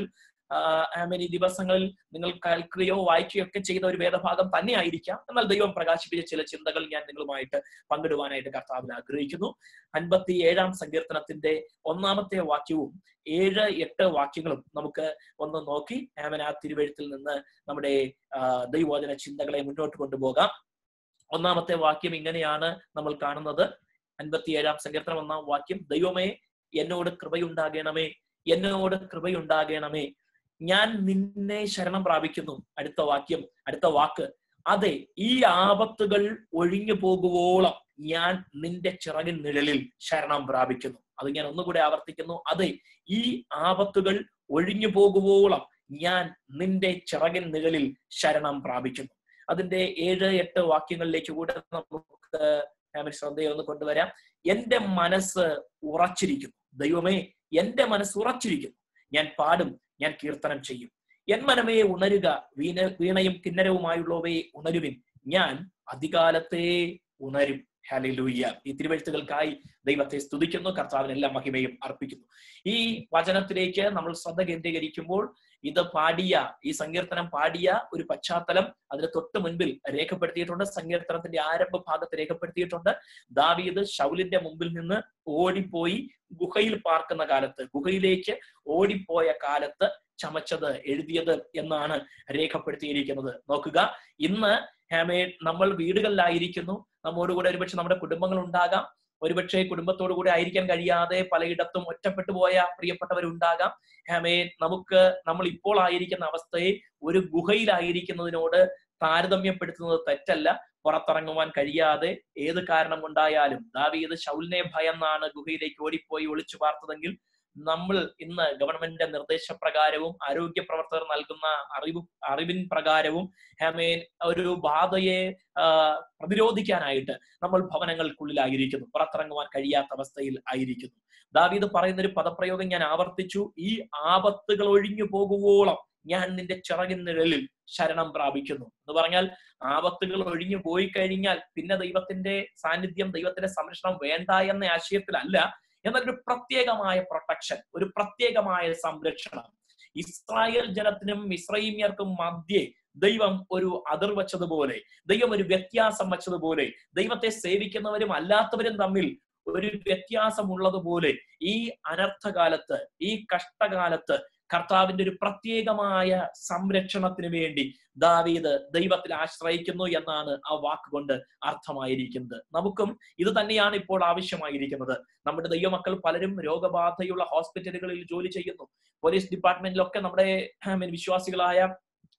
ആമീൻ ഈ ദിവസങ്ങളിൽ നിങ്ങൾ കേൾക്കുകയോ വായിക്കുകയോ ഒക്കെ ചെയ്ത ഒരു വേദഭാഗം തന്നെ ആയിരിക്കാം എന്നാൽ ദൈവം പ്രകാശിപ്പിച്ച ചില ചിന്തകൾ ഞാൻ നിങ്ങളുമായിട്ട് പങ്കിടുവാനായിട്ട് കർത്താവിൽ ആഗ്രഹിക്കുന്നു അൻപത്തി ഏഴാം സങ്കീർത്തനത്തിന്റെ ഒന്നാമത്തെ വാക്യവും ഏഴ് എട്ട് വാക്യങ്ങളും നമുക്ക് ഒന്ന് നോക്കി ആമൻ ആ തിരുവഴുത്തിൽ നിന്ന് നമ്മുടെ ദൈവവചന ചിന്തകളെ മുന്നോട്ട് കൊണ്ടുപോകാം ഒന്നാമത്തെ വാക്യം ഇങ്ങനെയാണ് നമ്മൾ കാണുന്നത് അൻപത്തിയേഴാം സങ്കീർത്തനം ഒന്നാം വാക്യം ദൈവമേ എന്നോട് കൃപയുണ്ടാകണമേ എന്നോട് കൃപയുണ്ടാകണമേ ഞാൻ നിന്നെ ശരണം പ്രാപിക്കുന്നു അടുത്ത വാക്യം അടുത്ത വാക്ക് അതെ ഈ ആപത്തുകൾ ഒഴിഞ്ഞു പോകുവോളം ഞാൻ നിന്റെ ചിറകിൻ നിഴലിൽ ശരണം പ്രാപിക്കുന്നു അത് ഞാൻ ഒന്നുകൂടെ ആവർത്തിക്കുന്നു അതെ ഈ ആപത്തുകൾ ഒഴിഞ്ഞു പോകുവോളം ഞാൻ നിന്റെ ചിറകിൻ നിഴലിൽ ശരണം പ്രാപിക്കുന്നു അതിന്റെ ഏഴ് എട്ട് വാക്യങ്ങളിലേക്ക് കൂടെ നമുക്ക് ശ്രദ്ധയെ ഒന്ന് കൊണ്ടുവരാം എന്റെ മനസ്സ് ഉറച്ചിരിക്കുന്നു ദൈവമേ എന്റെ മനസ്സ് ഉറച്ചിരിക്കുന്നു ഞാൻ പാടും ഞാൻ കീർത്തനം ചെയ്യും എൻ മനമേ ഉണരുക വീണ വീണയും കിന്നരവുമായുള്ളവയെ ഉണരുവിൻ ഞാൻ അധികാലത്തെ ഉണരും ഹലിലൂയ്യ ഈ തിരുവഴുത്തുകൾക്കായി ദൈവത്തെ സ്തുതിക്കുന്നു കർത്താവിന് എല്ലാ മഹിമയും അർപ്പിക്കുന്നു ഈ വചനത്തിലേക്ക് നമ്മൾ ശ്രദ്ധ കേന്ദ്രീകരിക്കുമ്പോൾ ഇത് പാടിയ ഈ സങ്കീർത്തനം പാടിയ ഒരു പശ്ചാത്തലം അതിന് തൊട്ട് മുൻപിൽ രേഖപ്പെടുത്തിയിട്ടുണ്ട് സങ്കീർത്തനത്തിന്റെ ആരംഭ ഭാഗത്ത് രേഖപ്പെടുത്തിയിട്ടുണ്ട് ദാവീദ് ഷൗലിന്റെ മുമ്പിൽ നിന്ന് ഓടിപ്പോയി ഗുഹയിൽ പാർക്കുന്ന കാലത്ത് ഗുഹയിലേക്ക് ഓടിപ്പോയ കാലത്ത് ചമച്ചത് എഴുതിയത് എന്നാണ് രേഖപ്പെടുത്തിയിരിക്കുന്നത് നോക്കുക ഇന്ന് ഹാമേ നമ്മൾ വീടുകളിലായിരിക്കുന്നു നമ്മോടുകൂടെ ഒരുപക്ഷെ നമ്മുടെ കുടുംബങ്ങൾ ഉണ്ടാകാം ഒരുപക്ഷെ കുടുംബത്തോടു കൂടെ ആയിരിക്കാൻ കഴിയാതെ പലയിടത്തും ഒറ്റപ്പെട്ടു പോയ പ്രിയപ്പെട്ടവരുണ്ടാകാം ഹാമേ നമുക്ക് നമ്മൾ ഇപ്പോൾ ആയിരിക്കുന്ന അവസ്ഥയെ ഒരു ഗുഹയിലായിരിക്കുന്നതിനോട് താരതമ്യപ്പെടുത്തുന്നത് തെറ്റല്ല പുറത്തിറങ്ങുവാൻ കഴിയാതെ ഏത് കാരണം കൊണ്ടായാലും ദാവീദ് ശൗലിനെ ഭയന്നാണ് ഗുഹയിലേക്ക് ഓടിപ്പോയി ഒളിച്ചു പാർത്തതെങ്കിൽ നമ്മൾ ഇന്ന് ഗവൺമെന്റിന്റെ നിർദ്ദേശപ്രകാരവും ആരോഗ്യ പ്രവർത്തകർ നൽകുന്ന അറിവ് അറിവിൻ പ്രകാരവും ഹമേൻ ഒരു ബാധയെ പ്രതിരോധിക്കാനായിട്ട് നമ്മൾ ഭവനങ്ങൾക്കുള്ളിലായിരിക്കുന്നു പുറത്തിറങ്ങുവാൻ കഴിയാത്ത അവസ്ഥയിൽ ആയിരിക്കുന്നു ദാവീദ് പറയുന്ന ഒരു പദപ്രയോഗം ഞാൻ ആവർത്തിച്ചു ഈ ആപത്തുകൾ ഒഴിഞ്ഞു പോകുവോളം ഞാൻ നിന്റെ ചിറകിൻ നിഴലിൽ ശരണം പ്രാപിക്കുന്നു എന്ന് പറഞ്ഞാൽ ആപത്തുകൾ ഒഴിഞ്ഞു പോയി കഴിഞ്ഞാൽ പിന്നെ ദൈവത്തിന്റെ സാന്നിധ്യം ദൈവത്തിന്റെ സംരക്ഷണം വേണ്ട എന്ന ആശയത്തിലല്ല എന്നാൽ ഒരു പ്രത്യേകമായ പ്രൊട്ടക്ഷൻ ഒരു പ്രത്യേകമായ സംരക്ഷണം ഇസ്രായേൽ ജനത്തിനും ഇസ്രൈമ്യർക്കും മധ്യേ ദൈവം ഒരു അതിർ വച്ചതുപോലെ ദൈവം ഒരു വ്യത്യാസം വച്ചതുപോലെ ദൈവത്തെ സേവിക്കുന്നവരും അല്ലാത്തവരും തമ്മിൽ ഒരു വ്യത്യാസം ഉള്ളതുപോലെ ഈ അനർത്ഥകാലത്ത് ഈ കഷ്ടകാലത്ത് കർത്താവിന്റെ ഒരു പ്രത്യേകമായ സംരക്ഷണത്തിന് വേണ്ടി ദാവീദ് ദൈവത്തിൽ ആശ്രയിക്കുന്നു എന്നാണ് ആ വാക്കുകൊണ്ട് അർത്ഥമായിരിക്കുന്നത് നമുക്കും ഇത് തന്നെയാണ് ഇപ്പോൾ ആവശ്യമായിരിക്കുന്നത് നമ്മുടെ ദൈവമക്കൾ പലരും രോഗബാധയുള്ള ഹോസ്പിറ്റലുകളിൽ ജോലി ചെയ്യുന്നു പോലീസ് ഡിപ്പാർട്ട്മെന്റിലൊക്കെ നമ്മുടെ വിശ്വാസികളായ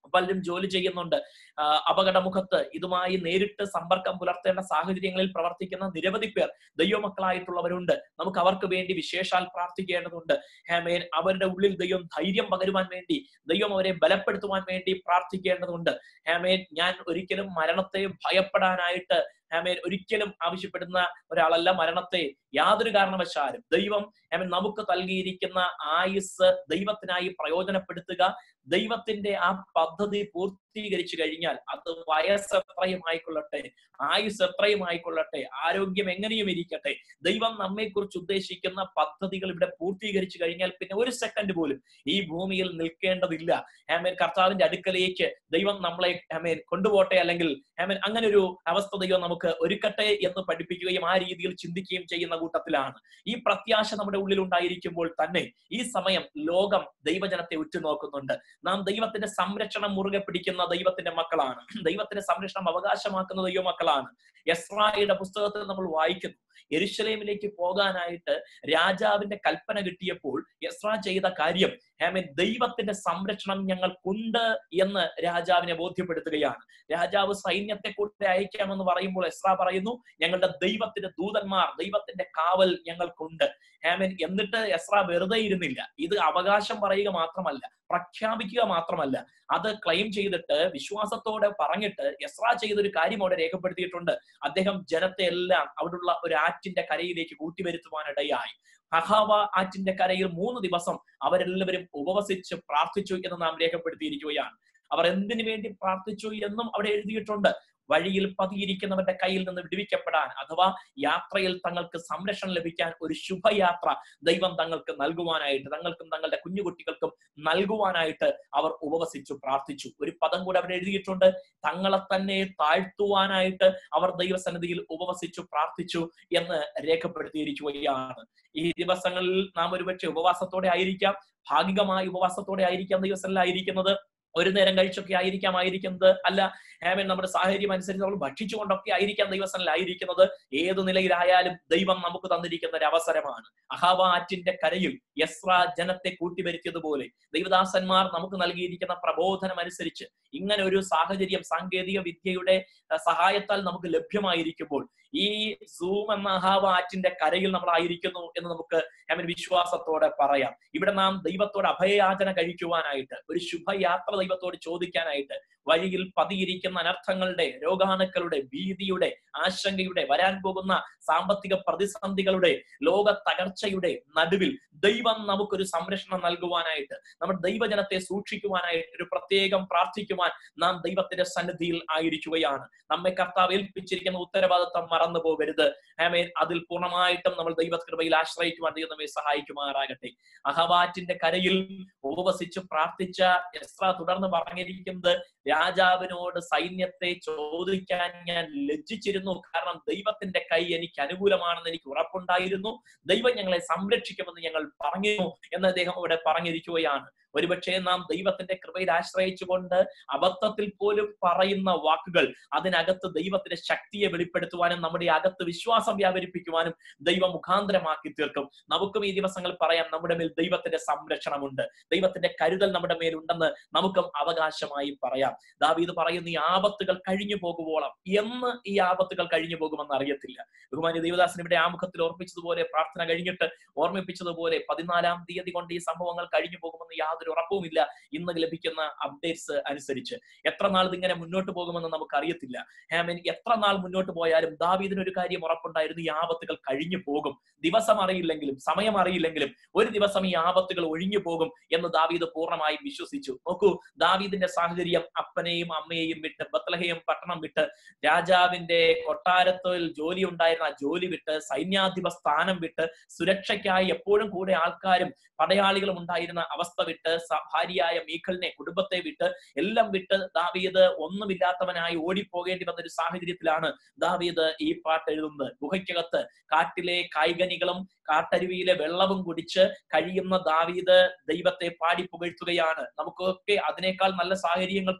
പലരും ജോലി ചെയ്യുന്നുണ്ട് ആ, അപകടമുഖത്ത് ഇതുമായി നേരിട്ട് സമ്പർക്കം പുലർത്തേണ്ട സാഹചര്യങ്ങളിൽ പ്രവർത്തിക്കുന്ന നിരവധി പേർ ദൈവമക്കളായിട്ടുള്ളവരുണ്ട് നമുക്ക് അവർക്ക് വേണ്ടി വിശേഷാൽ പ്രാർത്ഥിക്കേണ്ടതുണ്ട് ഹേമേൻ അവരുടെ ഉള്ളിൽ ദൈവം ധൈര്യം പകരുവാൻ വേണ്ടി ദൈവം അവരെ ബലപ്പെടുത്തുവാൻ വേണ്ടി പ്രാർത്ഥിക്കേണ്ടതുണ്ട് ഹേമേൻ ഞാൻ ഒരിക്കലും മരണത്തെ ഭയപ്പെടാനായിട്ട് ഹേമേൻ ഒരിക്കലും ആവശ്യപ്പെടുന്ന ഒരാളല്ല മരണത്തെ യാതൊരു കാരണവശാലും ദൈവം ഹേമൻ നമുക്ക് നൽകിയിരിക്കുന്ന ആയുസ് ദൈവത്തിനായി പ്രയോജനപ്പെടുത്തുക ദൈവത്തിന്റെ ആ പദ്ധതി പൂർത്തീകരിച്ചു കഴിഞ്ഞാൽ അത് വയസ്സ് എത്രയും ആയിക്കൊള്ളട്ടെ ആയുസ് എത്രയും ആയിക്കൊള്ളട്ടെ ആരോഗ്യം എങ്ങനെയും ഇരിക്കട്ടെ ദൈവം നമ്മെ കുറിച്ച് ഉദ്ദേശിക്കുന്ന പദ്ധതികൾ ഇവിടെ പൂർത്തീകരിച്ചു കഴിഞ്ഞാൽ പിന്നെ ഒരു സെക്കൻഡ് പോലും ഈ ഭൂമിയിൽ നിൽക്കേണ്ടതില്ല ഹേമൻ കർത്താവിന്റെ അടുക്കലേക്ക് ദൈവം നമ്മളെ ഹേമൻ കൊണ്ടുപോട്ടെ അല്ലെങ്കിൽ ഹേമൻ അങ്ങനെ ഒരു അവസ്ഥ ദൈവം നമുക്ക് ഒരുക്കട്ടെ എന്ന് പഠിപ്പിക്കുകയും ആ രീതിയിൽ ചിന്തിക്കുകയും ചെയ്യുന്ന കൂട്ടത്തിലാണ് ഈ പ്രത്യാശ നമ്മുടെ ഉള്ളിൽ ഉണ്ടായിരിക്കുമ്പോൾ തന്നെ ഈ സമയം ലോകം ദൈവജനത്തെ ഉറ്റുനോക്കുന്നുണ്ട് നാം ദൈവത്തിന്റെ സംരക്ഷണം മുറുകെ പിടിക്കുന്ന ദൈവത്തിന്റെ മക്കളാണ് ദൈവത്തിന്റെ സംരക്ഷണം അവകാശമാക്കുന്ന ദൈവ മക്കളാണ് എസ്രായുടെ പുസ്തകത്തിൽ നമ്മൾ വായിക്കുന്നു എരുശലേമിലേക്ക് പോകാനായിട്ട് രാജാവിന്റെ കൽപ്പന കിട്ടിയപ്പോൾ എസ്ര ചെയ്ത കാര്യം ഹേമൻ ദൈവത്തിന്റെ സംരക്ഷണം ഞങ്ങൾക്കുണ്ട് എന്ന് രാജാവിനെ ബോധ്യപ്പെടുത്തുകയാണ് രാജാവ് സൈന്യത്തെ കൂടെ അയക്കാമെന്ന് പറയുമ്പോൾ എസ്ര പറയുന്നു ഞങ്ങളുടെ ദൈവത്തിന്റെ ദൂതന്മാർ ദൈവത്തിന്റെ കാവൽ ഞങ്ങൾക്കുണ്ട് ഹേമൻ എന്നിട്ട് എസ്ര വെറുതെ ഇരുന്നില്ല ഇത് അവകാശം പറയുക മാത്രമല്ല പ്രഖ്യാപിക്കുക മാത്രമല്ല അത് ക്ലെയിം ചെയ്തിട്ട് വിശ്വാസത്തോടെ പറഞ്ഞിട്ട് എസ്ര ചെയ്തൊരു കാര്യം അവിടെ രേഖപ്പെടുത്തിയിട്ടുണ്ട് അദ്ദേഹം ജനത്തെ എല്ലാം അവിടുള്ള ഒരു ആറ്റിന്റെ കരയിലേക്ക് കൂട്ടിവരുത്തുവാനിടയായി അഹാവ ആറ്റിന്റെ കരയിൽ മൂന്ന് ദിവസം അവരെല്ലാവരും ഉപവസിച്ച് പ്രാർത്ഥിച്ചു എന്ന് നാം രേഖപ്പെടുത്തിയിരിക്കുകയാണ് അവർ എന്തിനു വേണ്ടി പ്രാർത്ഥിച്ചു എന്നും അവിടെ എഴുതിയിട്ടുണ്ട് വഴിയിൽ പതിയിരിക്കുന്നവരുടെ കയ്യിൽ നിന്ന് വിടുവിക്കപ്പെടാൻ അഥവാ യാത്രയിൽ തങ്ങൾക്ക് സംരക്ഷണം ലഭിക്കാൻ ഒരു ശുഭയാത്ര ദൈവം തങ്ങൾക്ക് നൽകുവാനായിട്ട് തങ്ങൾക്കും തങ്ങളുടെ കുഞ്ഞുകുട്ടികൾക്കും നൽകുവാനായിട്ട് അവർ ഉപവസിച്ചു പ്രാർത്ഥിച്ചു ഒരു പദം കൂടെ അവിടെ എഴുതിയിട്ടുണ്ട് തങ്ങളെ തന്നെ താഴ്ത്തുവാനായിട്ട് അവർ ദൈവസന്നിധിയിൽ ഉപവസിച്ചു പ്രാർത്ഥിച്ചു എന്ന് രേഖപ്പെടുത്തിയിരിക്കുകയാണ് ഈ ദിവസങ്ങളിൽ നാം ഒരുപക്ഷെ ഉപവാസത്തോടെ ആയിരിക്കാം ഭാഗികമായ ഉപവാസത്തോടെ ആയിരിക്കാം ദിവസങ്ങളിലായിരിക്കുന്നത് ഒരു നേരം കഴിച്ചൊക്കെ ആയിരിക്കാം ആയിരിക്കുന്നത് അല്ല ഹേമൻ നമ്മുടെ സാഹചര്യം അനുസരിച്ച് നമ്മൾ ഭക്ഷിച്ചുകൊണ്ടൊക്കെ ആയിരിക്കാം ദൈവസനിലായിരിക്കുന്നത് ഏത് നിലയിലായാലും ദൈവം നമുക്ക് തന്നിരിക്കുന്ന ഒരു അവസരമാണ് അഹാവ ആറ്റിന്റെ കരയിൽ യസ്ര ജനത്തെ കൂട്ടിവരുത്തിയതുപോലെ ദൈവദാസന്മാർ നമുക്ക് നൽകിയിരിക്കുന്ന പ്രബോധനം അനുസരിച്ച് ഇങ്ങനെ ഒരു സാഹചര്യം സാങ്കേതിക വിദ്യയുടെ അഹ് സഹായത്താൽ നമുക്ക് ലഭ്യമായിരിക്കുമ്പോൾ ഈ സൂം എന്ന അഹാവ ആറ്റിന്റെ കരയിൽ നമ്മൾ ആയിരിക്കുന്നു എന്ന് നമുക്ക് ഹേമൻ വിശ്വാസത്തോടെ പറയാം ഇവിടെ നാം ദൈവത്തോട് അഭയയാചന കഴിക്കുവാനായിട്ട് ഒരു ശുഭയാത്ര ദൈവത്തോട് ചോദിക്കാനായിട്ട് വഴിയിൽ പതിയിരിക്കുന്ന അനർത്ഥങ്ങളുടെ രോഗാണുക്കളുടെ ഭീതിയുടെ ആശങ്കയുടെ വരാൻ പോകുന്ന സാമ്പത്തിക പ്രതിസന്ധികളുടെ ലോക തകർച്ചയുടെ നടുവിൽ ദൈവം നമുക്കൊരു സംരക്ഷണം നൽകുവാനായിട്ട് നമ്മുടെ ദൈവജനത്തെ സൂക്ഷിക്കുവാനായിട്ട് ഒരു പ്രത്യേകം പ്രാർത്ഥിക്കുവാൻ നാം ദൈവത്തിന്റെ സന്നിധിയിൽ ആയിരിക്കുകയാണ് നമ്മെ കർത്താവ് ഏൽപ്പിച്ചിരിക്കുന്ന ഉത്തരവാദിത്വം മറന്നു പോകരുത് ആമേൻ അതിൽ പൂർണ്ണമായിട്ടും നമ്മൾ ദൈവകൃപയിൽ ആശ്രയിക്കുവാൻ ദൈവം നമ്മെ സഹായിക്കുമാറാകട്ടെ അഹവാറ്റിന്റെ കരയിൽ ഉപവസിച്ച് പ്രാർത്ഥിച്ച എസ്ര തുടർന്ന് പറഞ്ഞിരിക്കുന്നത് രാജാവിനോട് സൈന്യത്തെ ചോദിക്കാൻ ഞാൻ ലജ്ജിച്ചിരുന്നു കാരണം ദൈവത്തിന്റെ കൈ എനിക്ക് അനുകൂലമാണെന്ന് എനിക്ക് ഉറപ്പുണ്ടായിരുന്നു ദൈവം ഞങ്ങളെ സംരക്ഷിക്കുമെന്ന് ഞങ്ങൾ പറഞ്ഞു എന്ന് അദ്ദേഹം ഇവിടെ പറഞ്ഞിരിക്കുകയാണ് ഒരുപക്ഷെ നാം ദൈവത്തിന്റെ കൃപയിൽ ആശ്രയിച്ചുകൊണ്ട് അബദ്ധത്തിൽ പോലും പറയുന്ന വാക്കുകൾ അതിനകത്ത് ദൈവത്തിന്റെ ശക്തിയെ വെളിപ്പെടുത്തുവാനും നമ്മുടെ അകത്ത് വിശ്വാസം വ്യാപരിപ്പിക്കുവാനും ദൈവം മുഖാന്തരമാക്കി തീർക്കും നമുക്കും ഈ ദിവസങ്ങൾ പറയാം നമ്മുടെ മേൽ ദൈവത്തിന്റെ സംരക്ഷണമുണ്ട് ദൈവത്തിന്റെ കരുതൽ നമ്മുടെ മേലുണ്ടെന്ന് നമുക്കും അവകാശമായി പറയാം ദാവീദ് പറയുന്ന ഈ ആപത്തുകൾ കഴിഞ്ഞു പോകുവോളം എന്ന് ഈ ആപത്തുകൾ കഴിഞ്ഞു പോകുമെന്ന് അറിയത്തില്ല ബഹുമാനി ദേവദാസൻ ഇവിടെ ആമുഖത്തിൽ ഓർപ്പിച്ചതുപോലെ പ്രാർത്ഥന കഴിഞ്ഞിട്ട് ഓർമ്മിപ്പിച്ചതുപോലെ പതിനാലാം തീയതി കൊണ്ട് ഈ സംഭവങ്ങൾ കഴിഞ്ഞു പോകുമെന്ന് യാതൊരു ഉറപ്പുമില്ല ഇന്ന് ലഭിക്കുന്ന അപ്ഡേറ്റ്സ് അനുസരിച്ച് എത്ര നാൾ ഇതിങ്ങനെ മുന്നോട്ട് പോകുമെന്ന് നമുക്ക് അറിയത്തില്ല ഹാമൻ എത്ര നാൾ മുന്നോട്ട് പോയാലും ദാവീദിന് ഒരു കാര്യം ഉറപ്പുണ്ടായിരുന്നു ഈ ആപത്തുകൾ കഴിഞ്ഞു പോകും ദിവസം അറിയില്ലെങ്കിലും സമയം അറിയില്ലെങ്കിലും ഒരു ദിവസം ഈ ആപത്തുകൾ ഒഴിഞ്ഞു പോകും എന്ന് ദാവീദ് പൂർണ്ണമായും വിശ്വസിച്ചു നോക്കൂ ദാവീദിന്റെ സാഹചര്യം അപ്പനെയും അമ്മയെയും വിട്ട് ബത്ലഹയും പട്ടണം വിട്ട് രാജാവിന്റെ കൊട്ടാരത്തിൽ ജോലി ഉണ്ടായിരുന്ന ആ ജോലി വിട്ട് സൈന്യാധിപ സ്ഥാനം വിട്ട് സുരക്ഷയ്ക്കായി എപ്പോഴും കൂടെ ആൾക്കാരും പടയാളികളും ഉണ്ടായിരുന്ന അവസ്ഥ വിട്ട് സ- ഭാര്യയായ മീഖലിനെ കുടുംബത്തെ വിട്ട് എല്ലാം വിട്ട് ദാവീദ് ഒന്നുമില്ലാത്തവനായി ഓടിപ്പോകേണ്ടി വന്ന ഒരു സാഹചര്യത്തിലാണ് ദാവീദ് ഈ പാട്ട് എഴുതുന്നത് ഗുഹയ്ക്കകത്ത് കാട്ടിലെ കായികനികളും കാട്ടരുവിയിലെ വെള്ളവും കുടിച്ച് കഴിയുന്ന ദാവീദ് ദൈവത്തെ പാടി പുകഴ്ത്തുകയാണ് നമുക്കൊക്കെ അതിനേക്കാൾ നല്ല സാഹചര്യങ്ങൾ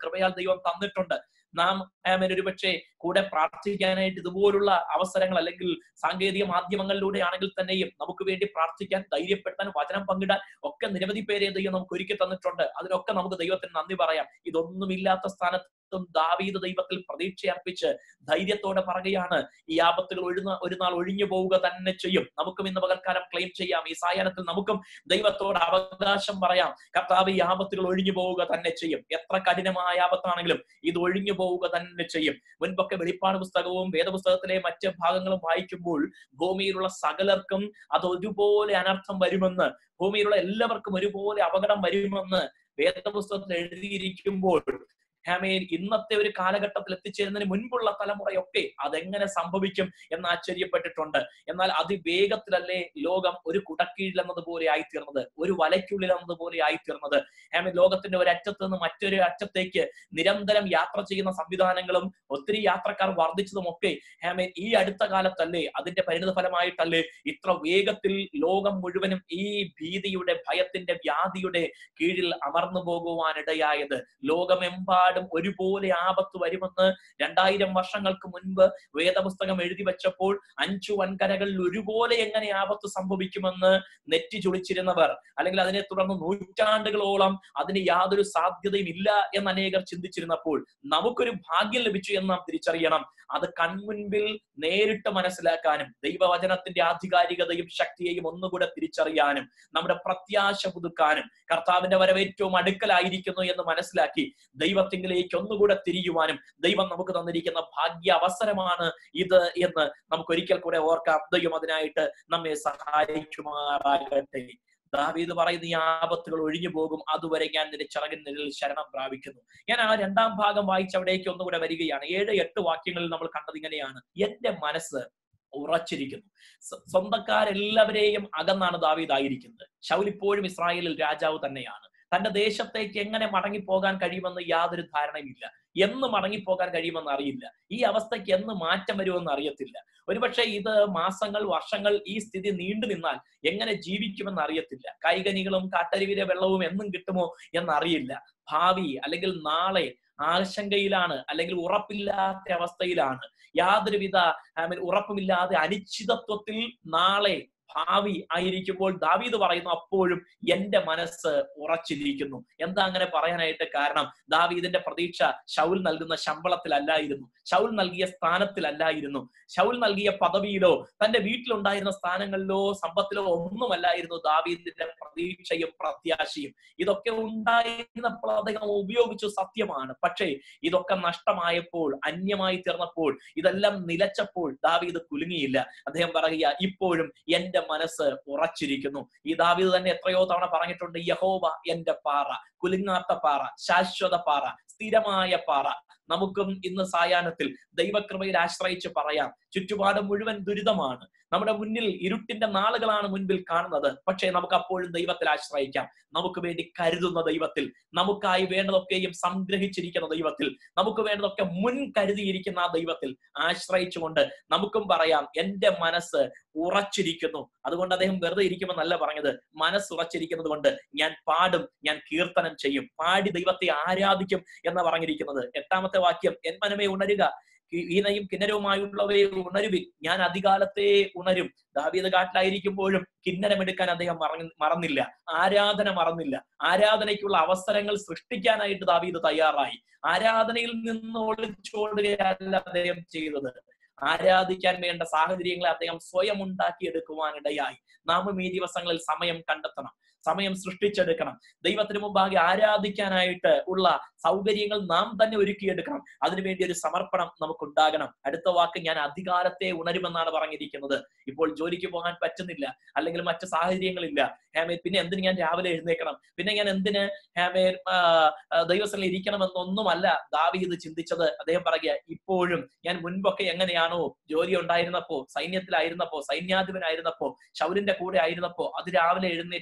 കൃപയാൽ ദൈവം തന്നിട്ടുണ്ട് നാം ആമേൻ ഒരു പക്ഷേ കൂടെ പ്രാർത്ഥിക്കാനായിട്ട് ഇതുപോലുള്ള അവസരങ്ങൾ അല്ലെങ്കിൽ സാങ്കേതിക മാധ്യമങ്ങളിലൂടെ ആണെങ്കിൽ തന്നെയും നമുക്ക് വേണ്ടി പ്രാർത്ഥിക്കാൻ ധൈര്യപ്പെടുത്താൻ വചനം പങ്കിടാൻ ഒക്കെ നിരവധി പേരെ ദൈവം നമുക്ക് ഒരുക്കി തന്നിട്ടുണ്ട് അതിനൊക്കെ നമുക്ക് ദൈവത്തിന് നന്ദി പറയാം ഇതൊന്നുമില്ലാത്ത സ്ഥാനത്തും ദാവീദ് ദൈവത്തിൽ പ്രതീക്ഷ അർപ്പിച്ച് ധൈര്യത്തോടെ പറയുകയാണ് ഈ ആപത്തുകൾ ഒഴുന്ന ഒരു നാൾ ഒഴിഞ്ഞു പോവുക തന്നെ ചെയ്യും നമുക്കും ഇന്ന് പകൽക്കാലം ക്ലെയിം ചെയ്യാം ഈ സായാഹ്നത്തിൽ നമുക്കും ദൈവത്തോട് അവകാശം പറയാം കർത്താവ് ഈ ആപത്തുകൾ ഒഴിഞ്ഞു പോവുക തന്നെ ചെയ്യും എത്ര കഠിനമായ ആപത്താണെങ്കിലും ഇത് ഒഴിഞ്ഞു പോവുക തന്നെ ചെയ്യും മുൻപൊക്കെ വെളിപ്പാട് പുസ്തകവും വേദപുസ്തകത്തിലെ മറ്റ് ഭാഗങ്ങളും വായിക്കുമ്പോൾ ഭൂമിയിലുള്ള സകലർക്കും അത് ഒരുപോലെ അനർത്ഥം വരുമെന്ന് ഭൂമിയിലുള്ള എല്ലാവർക്കും ഒരുപോലെ അപകടം വരുമെന്ന് വേദപുസ്തകത്തിൽ എഴുതിയിരിക്കുമ്പോൾ ഹാമേൻ ഇന്നത്തെ ഒരു കാലഘട്ടത്തിൽ എത്തിച്ചേരുന്നതിന് മുൻപുള്ള തലമുറയൊക്കെ അതെങ്ങനെ സംഭവിക്കും എന്ന് ആശ്ചര്യപ്പെട്ടിട്ടുണ്ട് എന്നാൽ അതിവേഗത്തിലല്ലേ ലോകം ഒരു കുടക്കീഴിൽ എന്നതുപോലെ ആയിത്തീർന്നത് ഒരു വലയ്ക്കുള്ളിൽ എന്നതുപോലെ ആയിത്തീർന്നത് ഹാമേൻ ലോകത്തിന്റെ ഒരു അറ്റത്ത് നിന്ന് മറ്റൊരു അറ്റത്തേക്ക് നിരന്തരം യാത്ര ചെയ്യുന്ന സംവിധാനങ്ങളും ഒത്തിരി യാത്രക്കാർ വർദ്ധിച്ചതുമൊക്കെ ഹാമേൻ ഈ അടുത്ത കാലത്തല്ലേ അതിന്റെ പരിണിത ഫലമായിട്ടല്ലേ ഇത്ര വേഗത്തിൽ ലോകം മുഴുവനും ഈ ഭീതിയുടെ ഭയത്തിന്റെ വ്യാധിയുടെ കീഴിൽ അമർന്നു പോകുവാനിടയായത് ലോകമെമ്പാടും ഒരുപോലെ ആപത്ത് വരുമെന്ന് രണ്ടായിരം വർഷങ്ങൾക്ക് മുൻപ് വേദപുസ്തകം എഴുതി വെച്ചപ്പോൾ അഞ്ചു വൻകരകളിൽ ഒരുപോലെ എങ്ങനെ ആപത്ത് സംഭവിക്കുമെന്ന് നെറ്റി ചുളിച്ചിരുന്നവർ അല്ലെങ്കിൽ അതിനെ തുടർന്ന് നൂറ്റാണ്ടുകളോളം അതിന് യാതൊരു സാധ്യതയും ഇല്ല എന്ന് അനേകർ ചിന്തിച്ചിരുന്നപ്പോൾ നമുക്കൊരു ഭാഗ്യം ലഭിച്ചു എന്ന് നാം തിരിച്ചറിയണം അത് കൺമുൻപിൽ നേരിട്ട് മനസ്സിലാക്കാനും ദൈവവചനത്തിന്റെ ആധികാരികതയും ശക്തിയെയും ഒന്നുകൂടെ തിരിച്ചറിയാനും നമ്മുടെ പ്രത്യാശ പുതുക്കാനും കർത്താവിന്റെ വരവ് ഏറ്റവും അടുക്കലായിരിക്കുന്നു എന്ന് മനസ്സിലാക്കി ദൈവത്തിങ്കിലേക്ക് ഒന്നുകൂടെ തിരിയുവാനും ദൈവം നമുക്ക് തന്നിരിക്കുന്ന ഭാഗ്യ അവസരമാണ് ഇത് എന്ന് നമുക്ക് ഒരിക്കൽ കൂടെ ഓർക്കാം ദൈവം അതിനായിട്ട് നമ്മെ സഹായിക്കുമാറാകട്ടെ ദാവീദ് പറയുന്ന ഈ ആപത്തുകൾ ഒഴിഞ്ഞു പോകും അതുവരെ ഞാൻ നിന്റെ ചിറകിൻ നിഴലിൽ ശരണം പ്രാപിക്കുന്നു ഞാൻ ആ രണ്ടാം ഭാഗം വായിച്ച് അവിടേക്ക് ഒന്നുകൂടെ വരികയാണ് ഏഴ് എട്ട് വാക്യങ്ങളിൽ നമ്മൾ കണ്ടത് ഇങ്ങനെയാണ് എന്റെ മനസ്സ് ഉറച്ചിരിക്കുന്നു സ്വ- സ്വന്തക്കാരെല്ലാവരെയും അകന്നാണ് ദാവീദ് ആയിരിക്കുന്നത് ശൗൽ ഇപ്പോഴും ഇസ്രായേലിൽ രാജാവ് തന്നെയാണ് തന്റെ ദേശത്തേക്ക് എങ്ങനെ മടങ്ങിപ്പോകാൻ കഴിയുമെന്ന് യാതൊരു ധാരണയുമില്ല എന്ന് മടങ്ങിപ്പോകാൻ കഴിയുമെന്ന് അറിയില്ല ഈ അവസ്ഥയ്ക്ക് എന്ന് മാറ്റം വരുമെന്ന് അറിയത്തില്ല ഒരുപക്ഷെ ഇത് മാസങ്ങൾ വർഷങ്ങൾ ഈ സ്ഥിതി നീണ്ടു നിന്നാൽ എങ്ങനെ ജീവിക്കുമെന്ന് അറിയത്തില്ല കൈകനികളും കാട്ടരുവിലെ വെള്ളവും എന്നും കിട്ടുമോ എന്നറിയില്ല ഭാവി അല്ലെങ്കിൽ നാളെ ആശങ്കയിലാണ് അല്ലെങ്കിൽ ഉറപ്പില്ലാത്ത അവസ്ഥയിലാണ് യാതൊരുവിധ I mean, ഉറപ്പുമില്ലാതെ അനിശ്ചിതത്വത്തിൽ നാളെ ഭാവി ആയിരിക്കുമ്പോൾ ദാവീദ് പറയുന്നു അപ്പോഴും എന്റെ മനസ്സ് ഉറച്ചിരിക്കുന്നു എന്താ അങ്ങനെ പറയാനായിട്ട് കാരണം ദാവീദിന്റെ പ്രതീക്ഷ ശൗൽ നൽകുന്ന ശമ്പളത്തിലല്ലായിരുന്നു ശൗൽ നൽകിയ സ്ഥാനത്തിലല്ലായിരുന്നു ശൗൽ നൽകിയ പദവിയിലോ തന്റെ വീട്ടിലുണ്ടായിരുന്ന സ്ഥാനങ്ങളിലോ സമ്പത്തിലോ ഒന്നുമല്ലായിരുന്നു ദാവീദിന്റെ പ്രതീക്ഷയും പ്രത്യാശയും ഇതൊക്കെ ഉണ്ടായിരുന്നപ്പോൾ അദ്ദേഹം ഉപയോഗിച്ചു സത്യമാണ് പക്ഷേ ഇതൊക്കെ നഷ്ടമായപ്പോൾ അന്യമായി തീർന്നപ്പോൾ ഇതെല്ലാം നിലച്ചപ്പോൾ ദാവീദ് കുലുങ്ങിയില്ല അദ്ദേഹം പറയുക ഇപ്പോഴും എന്റെ മനസ്സ് ഉറച്ചിരിക്കുന്നു ഈ ദാവീദ് തന്നെ എത്രയോ തവണ പറഞ്ഞിട്ടുണ്ട് യഹോവ എന്റെ പാറ കുലുങ്ങാത്ത പാറ ശാശ്വത പാറ സ്ഥിരമായ പാറ നമുക്കും ഇന്ന് സായാഹ്നത്തിൽ ദൈവകൃപയിൽ ആശ്രയിച്ച് പറയാം ചുറ്റുപാട് മുഴുവൻ ദുരിതമാണ് നമ്മുടെ മുന്നിൽ ഇരുട്ടിന്റെ നാളുകളാണ് മുൻപിൽ കാണുന്നത് പക്ഷേ നമുക്ക് അപ്പോഴും ദൈവത്തിൽ ആശ്രയിക്കാം നമുക്ക് വേണ്ടി കരുതുന്ന ദൈവത്തിൽ നമുക്കായി വേണ്ടതൊക്കെയും സംഗ്രഹിച്ചിരിക്കുന്ന ദൈവത്തിൽ നമുക്ക് വേണ്ടതൊക്കെ മുൻ കരുതിയിരിക്കുന്ന ആ ദൈവത്തിൽ ആശ്രയിച്ചുകൊണ്ട് നമുക്കും പറയാം എന്റെ മനസ്സ് ഉറച്ചിരിക്കുന്നു അതുകൊണ്ട് അദ്ദേഹം വെറുതെ ഇരിക്കുമെന്നല്ല പറഞ്ഞത് മനസ്സ് ഉറച്ചിരിക്കുന്നത് കൊണ്ട് ഞാൻ പാടും ഞാൻ കീർത്തനം ചെയ്യും പാടി ദൈവത്തെ ആരാധിക്കും എന്ന് പറഞ്ഞിരിക്കുന്നത് എട്ടാമത്തെ വാക്യം എൻ മനമേ ഉണരുക ഈനയും കിന്നരവുമായുള്ളവയെ ഉണരുവിൽ ഞാൻ അധികാലത്തെ ഉണരും ദാവീദ് കാട്ടിലായിരിക്കുമ്പോഴും കിന്നരമെടുക്കാൻ അദ്ദേഹം മറ- മറന്നില്ല ആരാധന മറന്നില്ല ആരാധനയ്ക്കുള്ള അവസരങ്ങൾ സൃഷ്ടിക്കാനായിട്ട് ദാവീദ് തയ്യാറായി ആരാധനയിൽ നിന്ന് ഒളിച്ചോടുകയല്ല അദ്ദേഹം ചെയ്തത് ആരാധിക്കാൻ വേണ്ട സാഹചര്യങ്ങളെ അദ്ദേഹം സ്വയം ഉണ്ടാക്കിയെടുക്കുവാനിടയായി നാമും ഈ ദിവസങ്ങളിൽ സമയം കണ്ടെത്തണം സമയം സൃഷ്ടിച്ചെടുക്കണം ദൈവത്തിന് മുമ്പാകെ ആരാധിക്കാനായിട്ട് ഉള്ള സൗകര്യങ്ങൾ നാം തന്നെ ഒരുക്കിയെടുക്കണം അതിനുവേണ്ടി ഒരു സമർപ്പണം നമുക്കുണ്ടാകണം അടുത്ത വാക്ക് ഞാൻ അധികാരത്തെ ഉണരുമെന്നാണ് പറഞ്ഞിരിക്കുന്നത് ഇപ്പോൾ ജോലിക്ക് പോകാൻ പറ്റുന്നില്ല അല്ലെങ്കിൽ മറ്റ് സാഹചര്യങ്ങളില്ല ഹാമേ പിന്നെ എന്തിന് ഞാൻ രാവിലെ എഴുന്നേക്കണം പിന്നെ ഞാൻ എന്തിന് ഹാമേ ദൈവസ്ഥലിൽ ഇരിക്കണമെന്നൊന്നുമല്ല ദാവീദ് ചിന്തിച്ചത് അദ്ദേഹം പറയുക ഇപ്പോഴും ഞാൻ മുൻപൊക്കെ എങ്ങനെയാണോ ജോലി ഉണ്ടായിരുന്നപ്പോ സൈന്യത്തിലായിരുന്നപ്പോ സൈന്യാധിപനായിരുന്നപ്പോ ശൗലിന്റെ കൂടെ ആയിരുന്നപ്പോ അത് രാവിലെ എഴുന്നേറ്റ് തിരക്കുള്ള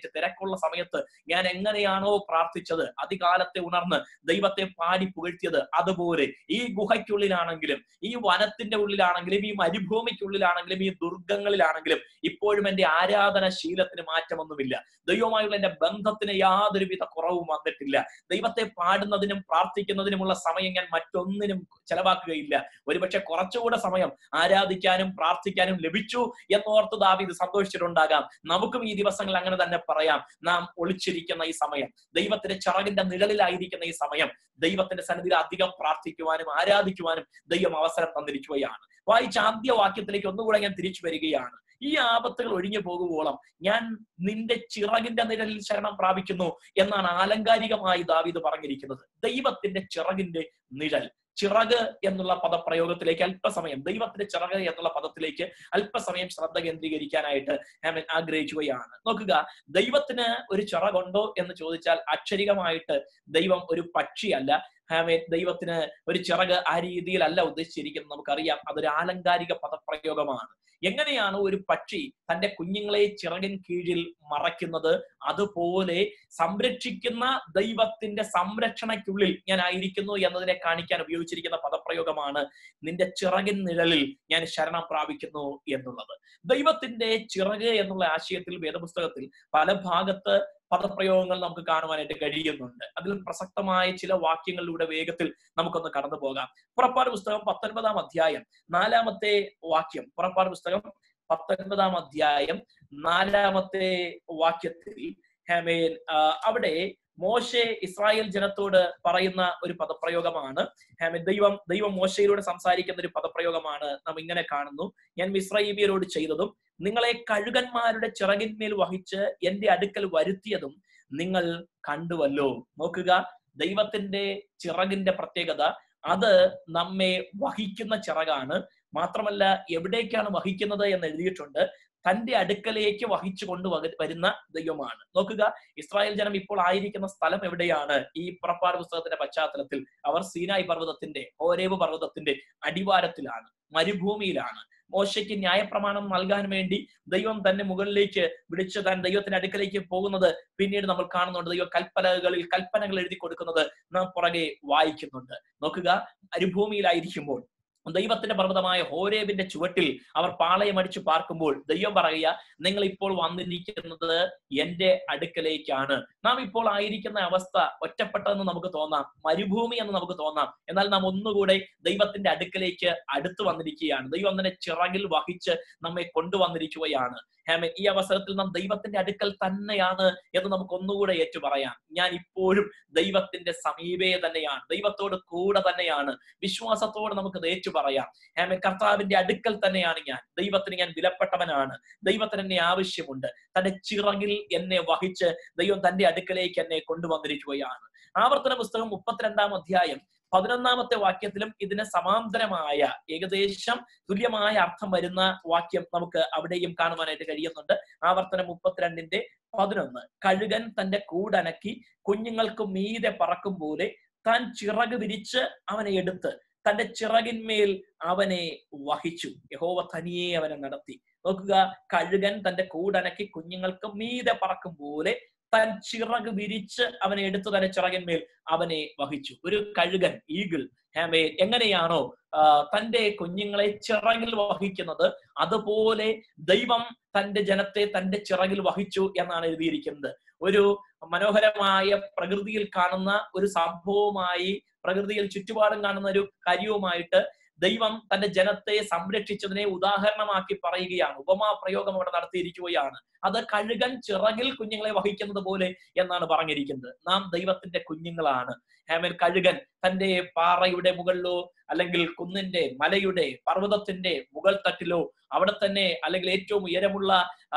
ഉറക്കമുള്ള സമയത്ത് ഞാൻ എങ്ങനെയാണോ പ്രാർത്ഥിച്ചത് അതികാലത്തെ ഉണർന്ന് ദൈവത്തെ പാടി പുകഴ്ത്തിയത് അതുപോലെ ഈ ഗുഹയ്ക്കുള്ളിലാണെങ്കിലും ഈ വനത്തിന്റെ ഉള്ളിലാണെങ്കിലും ഈ മരുഭൂമിക്കുള്ളിലാണെങ്കിലും ഈ ദുർഗങ്ങളിലാണെങ്കിലും ഇപ്പോഴും എന്റെ ആരാധന ശീലത്തിന് മാറ്റമൊന്നുമില്ല ദൈവമായുള്ള എന്റെ ബന്ധത്തിന് യാതൊരുവിധ കുറവും വന്നിട്ടില്ല ദൈവത്തെ പാടുന്നതിനും പ്രാർത്ഥിക്കുന്നതിനുമുള്ള സമയം ഞാൻ മറ്റൊന്നിനും ചെലവാക്കുകയില്ല ഒരുപക്ഷെ കുറച്ചുകൂടെ സമയം ആരാധിക്കാനും പ്രാർത്ഥിക്കാനും ലഭിച്ചു എന്നോർത്ത് ദാവീദ് സന്തോഷിച്ചിട്ടുണ്ടാകാം നമുക്കും ഈ ദിവസങ്ങൾ അങ്ങനെ തന്നെ പറയാം നാം ഒളിച്ചിരിക്കുന്ന ഈ സമയം ദൈവത്തിന്റെ ചിറകിന്റെ നിഴലിലായിരിക്കുന്ന ഈ സമയം ദൈവത്തിന്റെ സന്നിധിയിൽ അധികം പ്രാർത്ഥിക്കുവാനും ആരാധിക്കുവാനും ദൈവം അവസരം തന്നിരിക്കുകയാണ് വായിച്ച ആദ്യ വാക്യത്തിലേക്ക് ഒന്നുകൂടെ ഞാൻ തിരിച്ചു വരികയാണ് ഈ ആപത്തുകൾ ഒഴിഞ്ഞു പോകുവോളം ഞാൻ നിന്റെ ചിറകിന്റെ നിഴലിൽ ശരണം പ്രാപിക്കുന്നു എന്നാണ് ആലങ്കാരികമായി ദാവീദ് പറഞ്ഞിരിക്കുന്നത് ദൈവത്തിന്റെ ചിറകിന്റെ നിഴൽ ചിറക് എന്നുള്ള പദപ്രയോഗത്തിലേക്ക് അല്പസമയം ദൈവത്തിന്റെ ചിറക് എന്നുള്ള പദത്തിലേക്ക് അല്പസമയം ശ്രദ്ധ കേന്ദ്രീകരിക്കാനായിട്ട് ഞാൻ ആഗ്രഹിക്കുകയാണ് നോക്കുക ദൈവത്തിന് ഒരു ചിറകുണ്ടോ എന്ന് ചോദിച്ചാൽ അക്ഷരികമായിട്ട് ദൈവം ഒരു പക്ഷിയല്ല ഹാമേ ദൈവത്തിന് ഒരു ചിറക് ആ രീതിയിലല്ല ഉദ്ദേശിച്ചിരിക്കുന്നത് നമുക്കറിയാം അതൊരു ആലങ്കാരിക പദപ്രയോഗമാണ് എങ്ങനെയാണ് ഒരു പക്ഷി തന്റെ കുഞ്ഞുങ്ങളെ ചിറകിൻ കീഴിൽ മറയ്ക്കുന്നത് അതുപോലെ സംരക്ഷിക്കുന്ന ദൈവത്തിന്റെ സംരക്ഷണയ്ക്കുള്ളിൽ ഞാൻ ആയിരിക്കുന്നു എന്നതിനെ കാണിക്കാൻ ഉപയോഗിച്ചിരിക്കുന്ന പദപ്രയോഗമാണ് നിന്റെ ചിറകിൻ നിഴലിൽ ഞാൻ ശരണം പ്രാപിക്കുന്നു എന്നുള്ളത് ദൈവത്തിന്റെ ചിറക് എന്നുള്ള ആശയത്തിൽ വേദപുസ്തകത്തിൽ പല ഭാഗത്ത് പദപ്രയോഗങ്ങൾ നമുക്ക് കാണുവാനായിട്ട് കഴിയുന്നുണ്ട് അതിൽ പ്രസക്തമായ ചില വാക്യങ്ങളിലൂടെ വേഗത്തിൽ നമുക്കൊന്ന് കടന്നു പോകാം പുറപ്പാട് പുസ്തകം പത്തൊൻപതാം അധ്യായം നാലാമത്തെ വാക്യം പുറപ്പാട് പുസ്തകം പത്തൊൻപതാം അധ്യായം നാലാമത്തെ വാക്യത്തിൽ ഹേമേൻ അവിടെ മോശെ ഇസ്രായേൽ ജനത്തോട് പറയുന്ന ഒരു പദപ്രയോഗമാണ് ഹേമൻ ദൈവം ദൈവം മോശയിലൂടെ സംസാരിക്കുന്ന ഒരു പദപ്രയോഗമാണ് നാം ഇങ്ങനെ കാണുന്നു ഞാൻ മിസ്രൈബിയരോട് ചെയ്തതും നിങ്ങളെ കഴുകന്മാരുടെ ചിറകിന്മേൽ വഹിച്ച് എന്റെ അടുക്കൽ വരുത്തിയതും നിങ്ങൾ കണ്ടുവല്ലോ നോക്കുക ദൈവത്തിന്റെ ചിറകിന്റെ പ്രത്യേകത അത് നമ്മെ വഹിക്കുന്ന ചിറകാണ് മാത്രമല്ല എവിടേക്കാണ് വഹിക്കുന്നത് എന്ന് എഴുതിയിട്ടുണ്ട് തന്റെ അടുക്കലേക്ക് വഹിച്ചു കൊണ്ട് വരുന്ന ദൈവമാണ് നോക്കുക ഇസ്രായേൽ ജനം ഇപ്പോൾ ആയിരിക്കുന്ന സ്ഥലം എവിടെയാണ് ഈ പുറപ്പാട് പുസ്തകത്തിന്റെ പശ്ചാത്തലത്തിൽ അവർ സീനായ് പർവ്വതത്തിന്റെ ഓരേവ് പർവ്വതത്തിന്റെ അടിവാരത്തിലാണ് മരുഭൂമിയിലാണ് മോശയ്ക്ക് ന്യായപ്രമാണം നൽകാൻ വേണ്ടി ദൈവം തന്നെ മുകളിലേക്ക് വിളിച്ച് താൻ ദൈവത്തിന്റെ അടുക്കലേക്ക് പോകുന്നത് പിന്നീട് നമ്മൾ കാണുന്നുണ്ട് ദൈവ കൽപ്പനകളിൽ കൽപ്പനകൾ എഴുതി കൊടുക്കുന്നത് നാം പുറകെ വായിക്കുന്നുണ്ട് നോക്കുക മരുഭൂമിയിലായിരിക്കുമ്പോൾ ദൈവത്തിന്റെ പർവ്വതമായ ഹോരേബിന്റെ ചുവട്ടിൽ അവർ പാളയമടിച്ചു പാർക്കുമ്പോൾ ദൈവം പറയുക നിങ്ങൾ ഇപ്പോൾ വന്നിരിക്കുന്നത് എന്റെ അടുക്കലേക്കാണ് നാം ഇപ്പോൾ ആയിരിക്കുന്ന അവസ്ഥ ഒറ്റപ്പെട്ടതെന്ന് നമുക്ക് തോന്നാം മരുഭൂമി എന്ന് നമുക്ക് തോന്നാം എന്നാൽ നാം ഒന്നുകൂടെ ദൈവത്തിന്റെ അടുക്കലേക്ക് അടുത്തു വന്നിരിക്കുകയാണ് ദൈവം തന്നെ ചിറകിൽ വഹിച്ച് നമ്മെ കൊണ്ടുവന്നിരിക്കുകയാണ് ഹേമൻ ഈ അവസരത്തിൽ നാം ദൈവത്തിന്റെ അടുക്കൽ തന്നെയാണ് എന്ന് നമുക്ക് ഒന്നുകൂടെ ഏറ്റു പറയാം ഞാൻ ഇപ്പോഴും ദൈവത്തിന്റെ സമീപേ തന്നെയാണ് ദൈവത്തോട് കൂടെ തന്നെയാണ് വിശ്വാസത്തോട് നമുക്ക് ഏറ്റു പറയാം ഹേമൻ കർത്താവിന്റെ അടുക്കൽ തന്നെയാണ് ഞാൻ ദൈവത്തിന് ഞാൻ വിലപ്പെട്ടവനാണ് ദൈവത്തിന് എന്നെ ആവശ്യമുണ്ട് തന്റെ ചിറകിൽ എന്നെ വഹിച്ച് ദൈവം തന്റെ അടുക്കലേക്ക് എന്നെ കൊണ്ടുവന്നിരിക്കുകയാണ് ആവർത്തന പുസ്തകം മുപ്പത്തിരണ്ടാം അധ്യായം പതിനൊന്നാമത്തെ വാക്യത്തിലും ഇതിന് സമാന്തരമായ ഏകദേശം തുല്യമായ അർത്ഥം വരുന്ന വാക്യം നമുക്ക് അവിടെയും കാണുവാനായിട്ട് കഴിയുന്നുണ്ട് ആവർത്തനം മുപ്പത്തിരണ്ടിന്റെ പതിനൊന്ന് കഴുകൻ തന്റെ കൂടനക്കി കുഞ്ഞുങ്ങൾക്ക് മീതെ പറക്കും പോലെ താൻ ചിറക് വിരിച്ച് അവനെ എടുത്ത് തന്റെ ചിറകിന്മേൽ അവനെ വഹിച്ചു യഹോവ തനിയെ അവനെ നടത്തി നോക്കുക കഴുകൻ തന്റെ കൂടനക്കി കുഞ്ഞുങ്ങൾക്ക് മീതെ പറക്കും പോലെ താൻ ചിറക് വിരിച്ച് അവനെ എടുത്തു തന്നെ ചിറകിന്മേൽ അവനെ വഹിച്ചു ഒരു കഴുകൻ ഈഗിൾ ഹാമേ എങ്ങനെയാണോ തന്റെ കുഞ്ഞുങ്ങളെ ചിറകിൽ വഹിക്കുന്നത് അതുപോലെ ദൈവം തന്റെ ജനത്തെ തന്റെ ചിറകിൽ വഹിച്ചു എന്നാണ് എഴുതിയിരിക്കുന്നത് ഒരു മനോഹരമായ പ്രകൃതിയിൽ കാണുന്ന ഒരു സംഭവമായി പ്രകൃതിയിൽ ചുറ്റുപാടും കാണുന്ന ഒരു കാര്യവുമായിട്ട് ദൈവം തന്റെ ജനത്തെ സംരക്ഷിച്ചതിനെ ഉദാഹരണമാക്കി പറയുകയാണ് ഉപമാ പ്രയോഗം അവിടെ നടത്തിയിരിക്കുകയാണ് അത് കഴുകൻ ചിറകിൽ കുഞ്ഞുങ്ങളെ വഹിക്കുന്നത് പോലെ എന്നാണ് പറഞ്ഞിരിക്കുന്നത് നാം ദൈവത്തിന്റെ കുഞ്ഞുങ്ങളാണ് ഹേമൻ കഴുകൻ തന്റെ പാറയുടെ മുകളിലോ അല്ലെങ്കിൽ കുന്നിന്റെ മലയുടെ പർവ്വതത്തിന്റെ മുകൾ തട്ടിലോ അവിടെ തന്നെ അല്ലെങ്കിൽ ഏറ്റവും ഉയരമുള്ള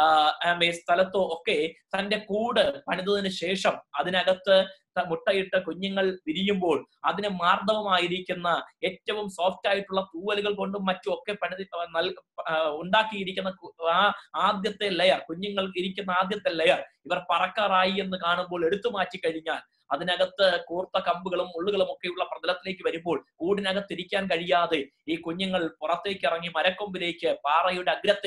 സ്ഥലത്തോ ഒക്കെ തന്റെ കൂട് പണിതതിന് ശേഷം അതിനകത്ത് മുട്ടയിട്ട കുഞ്ഞുങ്ങൾ വിരിയുമ്പോൾ അതിന് മാർദ്ദവമായിരിക്കുന്ന ഏറ്റവും സോഫ്റ്റ് ആയിട്ടുള്ള തൂവലുകൾ കൊണ്ടും മറ്റും ഒക്കെ പണിതി ഉണ്ടാക്കിയിരിക്കുന്ന ആ ആദ്യത്തെ ലെയർ കുഞ്ഞുങ്ങൾ ഇരിക്കുന്ന ആദ്യത്തെ ലെയർ ഇവർ പറക്കാറായി എന്ന് കാണുമ്പോൾ എടുത്തു മാറ്റി കഴിഞ്ഞാൽ അതിനകത്ത് കൂർത്ത കമ്പുകളും മുള്ളുകളും ഒക്കെയുള്ള പ്രതലത്തിലേക്ക് വരുമ്പോൾ കൂടിനകത്ത് ഇരിക്കാൻ കഴിയാതെ ഈ കുഞ്ഞുങ്ങൾ പുറത്തേക്ക് ഇറങ്ങി മരക്കൊമ്പിലേക്ക് പാറയുടെ അഗ്രത്തേക്ക്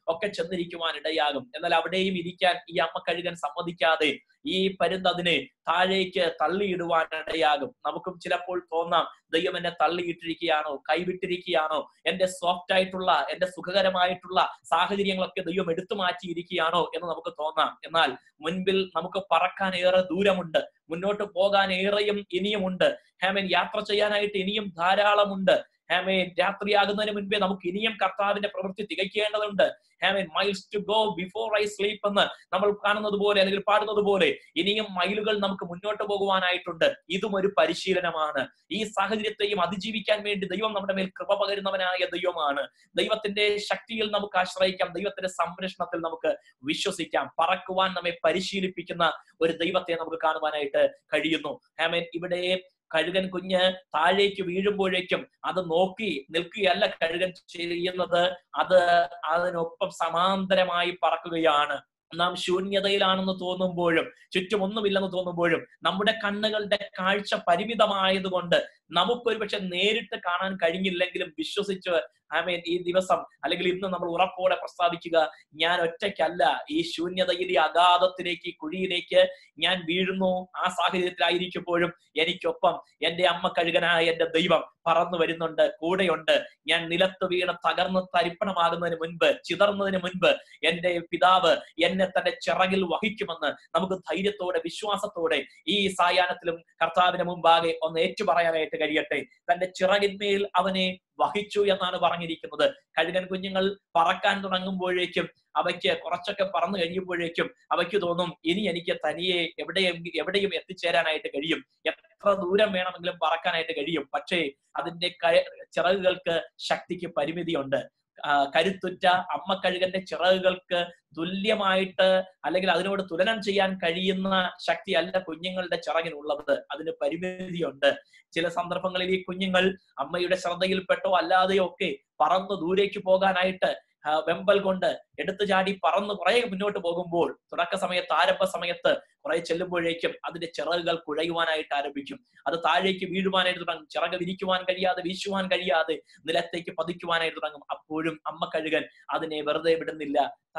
ഒക്കെ ചെന്നിരിക്കുവാൻ ഇടയാകും എന്നാൽ അവിടെയും ഇരിക്കാൻ ഈ അമ്മ കഴുകൻ സമ്മതിക്കാതെ ഈ പരുന്തതിനെ താഴേക്ക് തള്ളിയിടുവാൻ ഇടയാകും നമുക്കും ചിലപ്പോൾ തോന്നാം ദൈവം എന്നെ തള്ളിയിട്ടിരിക്കുകയാണോ കൈവിട്ടിരിക്കുകയാണോ എന്റെ സോഫ്റ്റ് ആയിട്ടുള്ള എന്റെ സുഖകരമായിട്ടുള്ള സാഹചര്യങ്ങളൊക്കെ ദൈവം എടുത്തു മാറ്റിയിരിക്കുകയാണോ എന്ന് നമുക്ക് തോന്നാം എന്നാൽ മുൻപിൽ നമുക്ക് പറക്കാൻ ഏറെ ദൂരമുണ്ട് മുന്നോട്ട് പോകാൻ ഏറെയും ഇനിയുമുണ്ട് ഹാമേൻ യാത്ര ചെയ്യാനായിട്ട് ഇനിയും ധാരാളമുണ്ട് ഹാമേൻ രാത്രിയാകുന്നതിന് മുൻപേ നമുക്ക് ഇനിയും കർത്താവിന്റെ പ്രവൃത്തി തികയ്ക്കേണ്ടതുണ്ട് ഹാമേൻ miles to go before I sleep എന്ന് നമ്മൾ കാണുന്നത് പോലെ അല്ലെങ്കിൽ പാടുന്നത് പോലെ ഇനിയും മൈലുകൾ നമുക്ക് മുന്നോട്ട് പോകുവാനായിട്ടുണ്ട് ഇതും ഒരു പരിശീലനമാണ് ഈ സാഹചര്യത്തെയും അതിജീവിക്കാൻ വേണ്ടി ദൈവം നമ്മുടെ മേൽ കൃപ പകരുന്നവനായ ദൈവമാണ് ദൈവത്തിന്റെ ശക്തിയിൽ നമുക്ക് ആശ്രയിക്കാം ദൈവത്തിന്റെ സംരക്ഷണത്തിൽ നമുക്ക് വിശ്വസിക്കാം പറക്കുവാൻ നമ്മെ പരിശീലിപ്പിക്കുന്ന ഒരു ദൈവത്തെ നമുക്ക് കാണുവാനായിട്ട് കഴിയുന്നു ഹാമേൻ ഇവിടെ കഴുകൻ കുഞ്ഞ് താഴേക്ക് വീഴുമ്പോഴേക്കും അത് നോക്കി നിൽക്കുകയല്ല കഴുകൻ ചെയ്യുന്നത് അത് അതിനൊപ്പം സമാന്തരമായി പറക്കുകയാണ് നാം ശൂന്യതയിലാണെന്ന് തോന്നുമ്പോഴും ചുറ്റും ഒന്നുമില്ലെന്ന് തോന്നുമ്പോഴും നമ്മുടെ കണ്ണുകളുടെ കാഴ്ച പരിമിതമായതുകൊണ്ട് നമുക്കൊരു പക്ഷെ നേരിട്ട് കാണാൻ കഴിഞ്ഞില്ലെങ്കിലും വിശ്വസിച്ച് ആമേൻ ഈ ദിവസം അല്ലെങ്കിൽ ഇന്ന് നമ്മൾ ഉറപ്പോടെ പ്രസ്താവിക്കുക ഞാൻ ഒറ്റയ്ക്കല്ല ഈ ശൂന്യതയിലെ അഗാധത്തിലേക്ക് ഈ കുഴിയിലേക്ക് ഞാൻ വീഴുന്നു ആ സാഹചര്യത്തിലായിരിക്കുമ്പോഴും എനിക്കൊപ്പം എന്റെ അമ്മ കഴുകനായ എന്റെ ദൈവം പറന്നു വരുന്നുണ്ട് കൂടെയുണ്ട് ഞാൻ നിലത്ത് വീണ് തകർന്ന് തരിപ്പണമാകുന്നതിന് മുൻപ് ചിതർന്നതിന് മുൻപ് എന്റെ പിതാവ് എന്നെ തന്റെ ചിറകിൽ വഹിക്കുമെന്ന് നമുക്ക് ധൈര്യത്തോടെ വിശ്വാസത്തോടെ ഈ സായാഹ്നത്തിലും കർത്താവിന് മുമ്പാകെ ഒന്ന് ഏറ്റുപറയാനായിട്ട് കഴിയട്ടെ തന്റെ ചിറകിന്മേൽ അവനെ വഹിച്ചു എന്നാണ് പറഞ്ഞിരിക്കുന്നത് കഴുകൻ കുഞ്ഞുങ്ങൾ പറക്കാൻ തുടങ്ങുമ്പോഴേക്കും അവയ്ക്ക് കുറച്ചൊക്കെ പറന്നു കഴിയുമ്പോഴേക്കും അവയ്ക്ക് തോന്നും ഇനി എനിക്ക് തനിയെ എവിടെയും എവിടെയും എത്തിച്ചേരാനായിട്ട് കഴിയും എത്ര ദൂരം വേണമെങ്കിലും പറക്കാനായിട്ട് കഴിയും പക്ഷേ അതിന്റെ ചിറകുകൾക്ക് ശക്തിക്ക് പരിമിതിയുണ്ട് കരുത്തുറ്റ അമ്മ കഴുകന്റെ ചിറകുകൾക്ക് തുല്യമായിട്ട് അല്ലെങ്കിൽ അതിനോട് തുലനം ചെയ്യാൻ കഴിയുന്ന ശക്തി അല്ല കുഞ്ഞുങ്ങളുടെ ചിറകിനുള്ളത് അതിന് പരിമിതിയുണ്ട് ചില സന്ദർഭങ്ങളിൽ ഈ കുഞ്ഞുങ്ങൾ അമ്മയുടെ ശ്രദ്ധയിൽപ്പെട്ടോ അല്ലാതെയോ ഒക്കെ പറന്ന് ദൂരേക്ക് പോകാനായിട്ട് വെമ്പൽ കൊണ്ട് എടുത്തു ചാടി പറന്ന് കുറെ മുന്നോട്ട് പോകുമ്പോൾ തുടക്ക സമയത്ത് ആരംഭ സമയത്ത് കുറെ ചെല്ലുമ്പോഴേക്കും അതിന്റെ ചിറകുകൾ കുഴയുവാനായിട്ട് ആരംഭിക്കും അത് താഴേക്ക് വീഴുവാനായിട്ട് തുടങ്ങും ചിറക് വിരിക്കുവാൻ കഴിയാതെ വീശുവാൻ കഴിയാതെ നിലത്തേക്ക് പതിക്കുവാനായിട്ട് തുടങ്ങും അപ്പോഴും അമ്മ കഴുകൻ അതിനെ വെറുതെ വിടുന്നില്ല